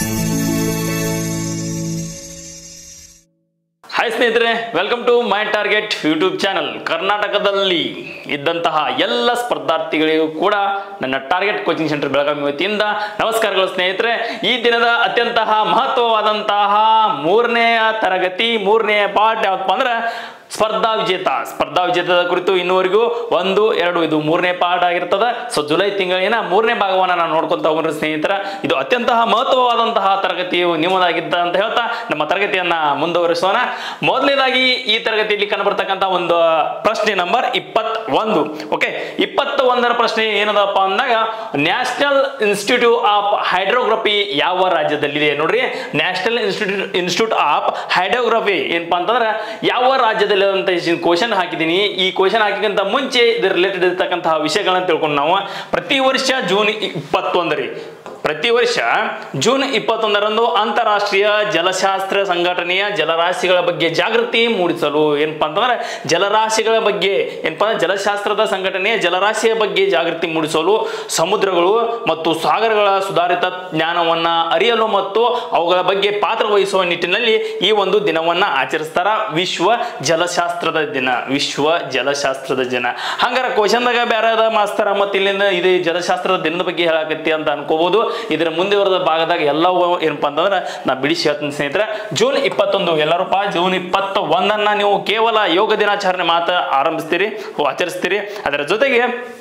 hi ಸ್ನೇಹಿತರೆ welcome to my target YouTube channel ಕರ್ನಾಟಕದಲ್ಲಿ ಇದ್ದಂತಹ ಎಲ್ಲ ಸ್ಪರ್ಧಾರ್ಥಿಗಳಿಗೂ ಕೂಡ ನನ್ನ ಟಾರ್ಗೆಟ್ ಕೋಚಿಂಗ್ ಸೆಂಟರ್ ಬೆಳಗಾವಿ ವತಿಯಿಂದ ನಮಸ್ಕಾರಗಳು ಸ್ನೇಹಿತರೆ ಈ ದಿನದ ಅತ್ಯಂತ ಮಹತ್ವವಾದಂತಹ ಮೂರನೆಯ ತರಗತಿ ಮೂರನೆಯ ಪಾಠ ಯಾವಪ್ಪ ಅಂದ್ರೆ ಸ್ಪರ್ಧಾ ವಿಜೇತ ಸ್ಪರ್ಧಾ ವಿಜೇತದ ಕುರಿತು ಇನ್ನುವರೆಗೂ ಒಂದು ಎರಡು ಇದು ಮೂರನೇ ಪಾಠ ಆಗಿರ್ತದೆ ಸೊ ಜುಲೈ ತಿಂಗಳಿನ ಮೂರನೇ ಭಾಗವನ್ನು ನಾನು ನೋಡ್ಕೊಂತ ಹೋಗ್ರಿ ಸ್ನೇಹಿತರ ಇದು ಅತ್ಯಂತ ಮಹತ್ವವಾದಂತಹ ತರಗತಿಯು ನಿಮ್ಮದಾಗಿದ್ದ ಅಂತ ಹೇಳ್ತಾ ನಮ್ಮ ತರಗತಿಯನ್ನ ಮುಂದುವರಿಸೋಣ ಮೊದಲನೇದಾಗಿ ಈ ತರಗತಿಯಲ್ಲಿ ಕಂಡುಬರ್ತಕ್ಕಂಥ ಒಂದು ಪ್ರಶ್ನೆ ನಂಬರ್ ಇಪ್ಪತ್ ಒಂದು ಓಕೆ ಇಪ್ಪತ್ತ ಒಂದರ ಪ್ರಶ್ನೆ ಏನದಪ್ಪ ಅಂದಾಗ ನ್ಯಾಷನಲ್ ಇನ್ಸ್ಟಿಟ್ಯೂಟ್ ಆಫ್ ಹೈಡ್ರೋಗ್ರಫಿ ಯಾವ ರಾಜ್ಯದಲ್ಲಿದೆ ನೋಡ್ರಿ national institute institute of hydrography ಏನಪ್ಪಾ ಅಂತಂದ್ರೆ ಯಾವ ರಾಜ್ಯದಲ್ಲಿ ಅಂತ ಕ್ವಶನ್ ಹಾಕಿದ್ದೀನಿ ಈ ಕ್ವಶನ್ ಹಾಕಿದಂತ ಮುಂಚೆ ಇದ್ರ ರಿಲೇಟೆಡ್ ಇರ್ತಕ್ಕಂತಹ ವಿಷಯಗಳನ್ನ ತಿಳ್ಕೊಂಡು ನಾವು ಪ್ರತಿ ವರ್ಷ ಜೂನ್ ಇಪ್ಪತ್ತೊಂದರಿ ಪ್ರತಿ ವರ್ಷ ಜೂನ್ ಇಪ್ಪತ್ತೊಂದರಂದು ಅಂತಾರಾಷ್ಟ್ರೀಯ ಜಲಶಾಸ್ತ್ರ ಸಂಘಟನೆಯ ಜಲರಾಶಿಗಳ ಬಗ್ಗೆ ಜಾಗೃತಿ ಮೂಡಿಸಲು ಏನಪ್ಪಾ ಅಂತಂದ್ರೆ ಜಲರಾಶಿಗಳ ಬಗ್ಗೆ ಏನಪ್ಪಾ ಅಂದ್ರೆ ಜಲಶಾಸ್ತ್ರದ ಸಂಘಟನೆಯ ಜಲರಾಶಿಯ ಬಗ್ಗೆ ಜಾಗೃತಿ ಮೂಡಿಸಲು ಸಮುದ್ರಗಳು ಮತ್ತು ಸಾಗರಗಳ ಸುಧಾರಿತ ಜ್ಞಾನವನ್ನ ಅರಿಯಲು ಮತ್ತು ಅವುಗಳ ಬಗ್ಗೆ ಪಾತ್ರ ವಹಿಸುವ ನಿಟ್ಟಿನಲ್ಲಿ ಈ ಒಂದು ದಿನವನ್ನ ಆಚರಿಸ್ತಾರ ವಿಶ್ವ ಜಲಶಾಸ್ತ್ರದ ದಿನ ವಿಶ್ವ ಜಲಶಾಸ್ತ್ರದ ದಿನ ಹಂಗಾರ ಕ್ವಶನ್ದಾಗ ಬೇರೆ ಅದ ಮಾಸ್ತರ ಮತ್ತೆ ಇಲ್ಲಿಂದ ಇದು ಜಲಶಾಸ್ತ್ರದ ದಿನದ ಬಗ್ಗೆ ಹೇಳಾಕತ್ತಿ ಅಂತ ಅನ್ಕೋಬಹುದು ಇದರ ಮುಂದುವರೆದ ಭಾಗದಾಗ ಎಲ್ಲವೂ ಏನಪ್ಪಾ ಅಂತಂದ್ರೆ ನಾ ಬಿಡಿಸಿ ಹೇಳ್ತೀನಿ ಸ್ನೇಹಿತರೆ ಜೂನ್ ಇಪ್ಪತ್ತೊಂದು ಎಲ್ಲರೂ ಪಾ ಜೂನ್ ಇಪ್ಪತ್ತ ಒಂದನ್ನ ನೀವು ಕೇವಲ ಯೋಗ ದಿನಾಚರಣೆ ಮಾತ್ರ ಆರಂಭಿಸ್ತೀರಿ ಓ, ಆಚರಿಸ್ತೀರಿ ಅದರ ಜೊತೆಗೆ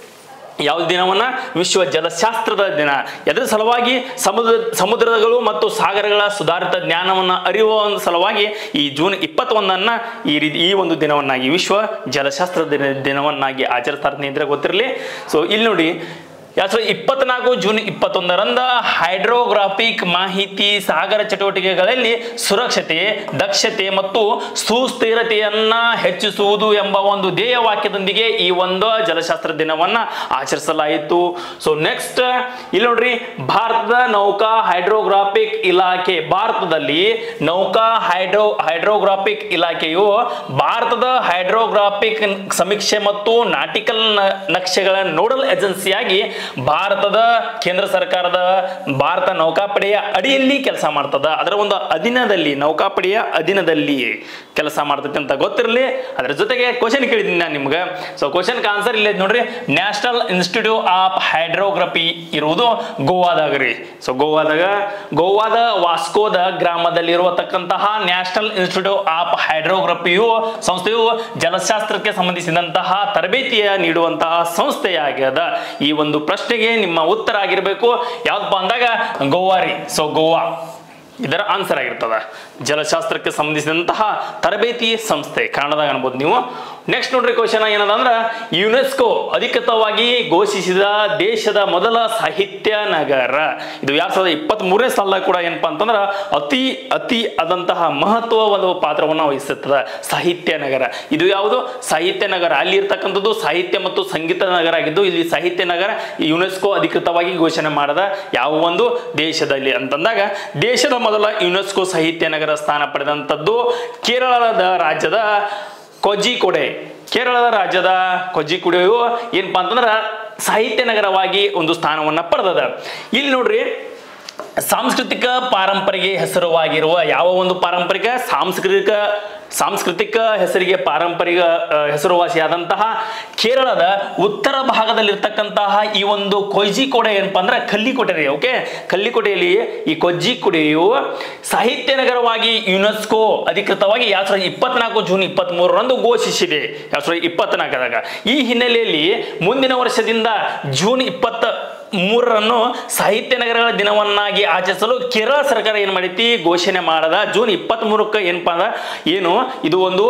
ಯಾವ ದಿನವನ್ನ ವಿಶ್ವ ಜಲಶಾಸ್ತ್ರದ ದಿನ ಅದರ ಸಲುವಾಗಿ ಸಮುದ್ರ ಸಮುದ್ರಗಳು ಮತ್ತು ಸಾಗರಗಳ ಸುಧಾರಿತ ಜ್ಞಾನವನ್ನು ಅರಿಯುವ ಒಂದು ಸಲುವಾಗಿ ಈ ಜೂನ್ ಇಪ್ಪತ್ತೊಂದನ್ನ ಈ ರೀತಿ ಈ ಒಂದು ದಿನವನ್ನಾಗಿ ವಿಶ್ವ ಜಲಶಾಸ್ತ್ರ ದಿನ ದಿನವನ್ನಾಗಿ ಆಚರಿಸ್ತಾರೆ ಸ್ನೇಹಿತರೆ ಗೊತ್ತಿರಲಿ ಸೊ ಇಲ್ಲಿ ನೋಡಿ ಎರಡ್ ಸಾವಿರದ ಇಪ್ಪತ್ನಾಲ್ಕು ಜೂನ್ ಇಪ್ಪತ್ತೊಂದರಂದ ಹೈಡ್ರೋಗ್ರಾಫಿಕ್ ಮಾಹಿತಿ ಸಾಗರ ಚಟುವಟಿಕೆಗಳಲ್ಲಿ ಸುರಕ್ಷತೆ ದಕ್ಷತೆ ಮತ್ತು ಸುಸ್ಥಿರತೆಯನ್ನ ಹೆಚ್ಚಿಸುವುದು ಎಂಬ ಒಂದು ಧ್ಯೇಯ ವಾಕ್ಯದೊಂದಿಗೆ ಈ ಒಂದು ಜಲಶಾಸ್ತ್ರ ದಿನವನ್ನ ಆಚರಿಸಲಾಯಿತು ಸೊ ನೆಕ್ಸ್ಟ್ ಇಲ್ಲಿ ನೋಡ್ರಿ ಭಾರತದ ನೌಕಾ ಹೈಡ್ರೋಗ್ರಾಫಿಕ್ ಇಲಾಖೆ ಭಾರತದಲ್ಲಿ ನೌಕಾ ಹೈಡ್ರೋ ಹೈಡ್ರೋಗ್ರಾಫಿಕ್ ಇಲಾಖೆಯು ಭಾರತದ ಹೈಡ್ರೋಗ್ರಾಫಿಕ್ ಸಮೀಕ್ಷೆ ಮತ್ತು ನಾಟಿಕಲ್ ನ- ನಕ್ಷೆಗಳ ನೋಡಲ್ ಏಜೆನ್ಸಿಯಾಗಿ ಭಾರತದ ಕೇಂದ್ರ ಸರ್ಕಾರದ ಭಾರತ ನೌಕಾಪಡೆಯ ಅಡಿಯಲ್ಲಿ ಕೆಲಸ ಮಾಡ್ತದ ಅದರ ಒಂದು ಅಧೀನದಲ್ಲಿ ನೌಕಾಪಡೆಯ ಅಧೀನದಲ್ಲಿ ಕೆಲಸ ಮಾಡ್ತೈತೆ ಅಂತ ಗೊತ್ತಿರಲಿ ಅದರ ಜೊತೆಗೆ ಕ್ವಶನ್ ಕೇಳಿದ್ದೀನಿ ನಾನು ನಿಮ್ಗೆ ಸೊ ಕ್ವಶನ್ ಆನ್ಸರ್ ಇಲ್ಲ ನೋಡ್ರಿ ನ್ಯಾಷನಲ್ ಇನ್ಸ್ಟಿಟ್ಯೂಟ್ ಆಫ್ ಹೈಡ್ರೋಗ್ರಫಿ ಇರುವುದು ಗೋವಾದಾಗ ರೀ ಸೊ ಗೋವಾದಾಗ ಗೋವಾದ ವಾಸ್ಕೋದ ಗ್ರಾಮದಲ್ಲಿ ಇರತಕ್ಕಂತಹ ನ್ಯಾಷನಲ್ ಇನ್ಸ್ಟಿಟ್ಯೂಟ್ ಆಫ್ ಹೈಡ್ರೋಗ್ರಫಿಯು ಸಂಸ್ಥೆಯು ಜಲಶಾಸ್ತ್ರಕ್ಕೆ ಸಂಬಂಧಿಸಿದಂತಹ ತರಬೇತಿಯ ನೀಡುವಂತಹ ಸಂಸ್ಥೆಯಾಗ್ಯದ ಈ ಒಂದು ಪ್ರಶ್ನೆಗೆ ನಿಮ್ಮ ಉತ್ತರ ಆಗಿರಬೇಕು ಯಾವ್ದಪ್ಪ ಅಂದಾಗ ಗೋವಾ ರೀ ಸೊ ಗೋವಾ ಇದರ ಆನ್ಸರ್ ಆಗಿರ್ತದ ಜಲಶಾಸ್ತ್ರಕ್ಕೆ ಸಂಬಂಧಿಸಿದಂತಹ ತರಬೇತಿ ಸಂಸ್ಥೆ ಕನ್ನಡದಾಗ ಅನ್ಬೋದು ನೀವು ನೆಕ್ಸ್ಟ್ ನೋಡ್ರಿ ಕ್ವಶನ್ ಏನದ ಅಂದ್ರ ಯುನೆಸ್ಕೋ ಅಧಿಕೃತವಾಗಿ ಘೋಷಿಸಿದ ದೇಶದ ಮೊದಲ ಸಾಹಿತ್ಯ ನಗರ ಇದು ಎರಡ್ ಸಾವಿರದ ಇಪ್ಪತ್ತ್ ಮೂರನೇ ಸಾಲದಾಗ ಕೂಡ ಏನಪ್ಪಾ ಅಂತಂದ್ರ ಅತಿ ಅತಿ ಆದಂತಹ ಮಹತ್ವವಾದ ಪಾತ್ರವನ್ನು ವಹಿಸುತ್ತದೆ ಸಾಹಿತ್ಯ ನಗರ ಇದು ಯಾವುದು ಸಾಹಿತ್ಯ ನಗರ ಅಲ್ಲಿ ಇರ್ತಕ್ಕಂಥದ್ದು ಸಾಹಿತ್ಯ ಮತ್ತು ಸಂಗೀತ ನಗರ ಆಗಿದ್ದು ಇಲ್ಲಿ ಸಾಹಿತ್ಯ ನಗರ ಯುನೆಸ್ಕೋ ಅಧಿಕೃತವಾಗಿ ಘೋಷಣೆ ಮಾಡದ ಯಾವ ಒಂದು ದೇಶದಲ್ಲಿ ಅಂತಂದಾಗ ದೇಶದ ಮೊದಲ ಯುನೆಸ್ಕೋ ಸಾಹಿತ್ಯ ನಗರ ಸ್ಥಾನ ಪಡೆದಂಥದ್ದು ಕೇರಳದ ರಾಜ್ಯದ ಕೊಜಿಕೊಡೆ ಕೇರಳದ ರಾಜ್ಯದ ಕೊಜಿಕೊಡೆಯು ಏನಪ್ಪಾ ಅಂತಂದ್ರ ಸಾಹಿತ್ಯ ನಗರವಾಗಿ ಒಂದು ಸ್ಥಾನವನ್ನ ಪಡೆದದ ಇಲ್ಲಿ ನೋಡ್ರಿ ಸಾಂಸ್ಕೃತಿಕ ಪಾರಂಪರೆಗೆ ಹೆಸರುವಾಗಿರುವ ಯಾವ ಒಂದು ಪಾರಂಪರಿಕ ಸಾಂಸ್ಕೃತಿಕ ಸಾಂಸ್ಕೃತಿಕ ಹೆಸರಿಗೆ ಪಾರಂಪರಿಕ ಆ, ಹೆಸರುವಾಸಿಯಾದಂತಹ ಕೇರಳದ ಉತ್ತರ ಭಾಗದಲ್ಲಿರ್ತಕ್ಕಂತಹ ಈ ಒಂದು ಕೊಯ್ಜಿಕೋಟೆ ಏನಪ್ಪಾ ಅಂದ್ರೆ ಕಲ್ಲಿಕೋಟೆ ರೀ ಓಕೆ ಕಲ್ಲಿಕೋಟೆಯಲ್ಲಿ ಈ ಕೊಜ್ಜಿಕೋಟೆಯು ಸಾಹಿತ್ಯ ನಗರವಾಗಿ ಯುನೆಸ್ಕೋ ಅಧಿಕೃತವಾಗಿ ಎರಡ್ ಸಾವಿರದ ಇಪ್ಪತ್ನಾಲ್ಕು ಜೂನ್ ಇಪ್ಪತ್ತ್ ಮೂರರಂದು ಘೋಷಿಸಿದೆ ಎರಡ್ ಸಾವಿರದ ಇಪ್ಪತ್ನಾಲ್ಕರಾಗ ಈ ಹಿನ್ನೆಲೆಯಲ್ಲಿ ಮುಂದಿನ ವರ್ಷದಿಂದ ಜೂನ್ ಇಪ್ಪತ್ತ ಮೂರರನ್ನು ಸಾಹಿತ್ಯ ನಗರಗಳ ದಿನವನ್ನಾಗಿ ಆಚರಿಸಲು ಕೇರಳ ಸರ್ಕಾರ ಏನು ಮಾಡೈತಿ ಘೋಷಣೆ ಮಾಡದ ಜೂನ್ ಇಪ್ಪತ್ತ್ ಮೂರಕ್ಕೆ ಏನಪ್ಪಾ ಅಂದ್ರೆ ಏನು ಇದು ಒಂದು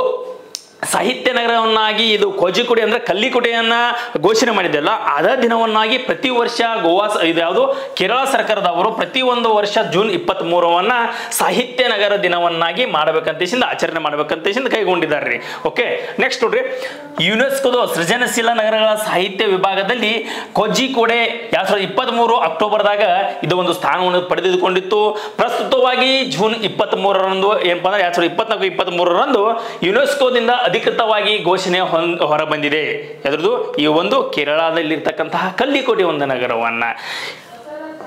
ಸಾಹಿತ್ಯ ನಗರವನ್ನಾಗಿ ಇದು ಕೋಜಿಕೋಟೆ ಅಂದ್ರೆ ಕಲ್ಲಿಕೋಟೆಯನ್ನ ಘೋಷಣೆ ಮಾಡಿದ್ದೆಲ್ಲ ಅದ ದಿನವನ್ನಾಗಿ ಪ್ರತಿ ವರ್ಷ ಗೋವಾ ಸ- ಇದು ಯಾವುದು ಕೇರಳ ಸರ್ಕಾರದವರು ಪ್ರತಿ ಒಂದು ವರ್ಷ ಜೂನ್ ಇಪ್ಪತ್ತ್ ಮೂರವನ್ನ ಸಾಹಿತ್ಯ ನಗರ ದಿನವನ್ನಾಗಿ ಮಾಡಬೇಕಂತೇಸಿಂದ ಆಚರಣೆ ಮಾಡ್ಬೇಕಂತೇಸಿಂದ ಕೈಗೊಂಡಿದ್ದಾರೆ ರೀ ಓಕೆ ನೆಕ್ಸ್ಟ್ ನೋಡ್ರಿ ಯುನೆಸ್ಕೋದ ಸೃಜನಶೀಲ ನಗರಗಳ ಸಾಹಿತ್ಯ ವಿಭಾಗದಲ್ಲಿ ಕೊಜ್ಜಿಕೋಡೆ ಎರಡ್ ಸಾವಿರದ ಇಪ್ಪತ್ತ್ ಮೂರು ಅಕ್ಟೋಬರ್ದಾಗ ಇದು ಒಂದು ಸ್ಥಾನವನ್ನು ಪಡೆದುಕೊಂಡಿತ್ತು ಪ್ರಸ್ತುತವಾಗಿ ಜೂನ್ ಇಪ್ಪತ್ತ್ ಮೂರರಂದು ಏನಪ್ಪಾ ಅಂದ್ರೆ ಎರಡ್ ಸಾವಿರದ ಇಪ್ಪತ್ನಾಲ್ಕು ಇಪ್ಪತ್ತ್ ಮೂರರಂದು ಯುನೆಸ್ಕೋದಿಂದ ಅಧಿಕೃತವಾಗಿ ಘೋಷಣೆ ಹೊಂದ್ ಹೊರಬಂದಿದೆ ಎದ್ರದ್ದು ಈ ಒಂದು ಕೇರಳದಲ್ಲಿರ್ತಕ್ಕಂತಹ ಕಲ್ಲಿಕೋಟೆ ಒಂದು ನಗರವನ್ನ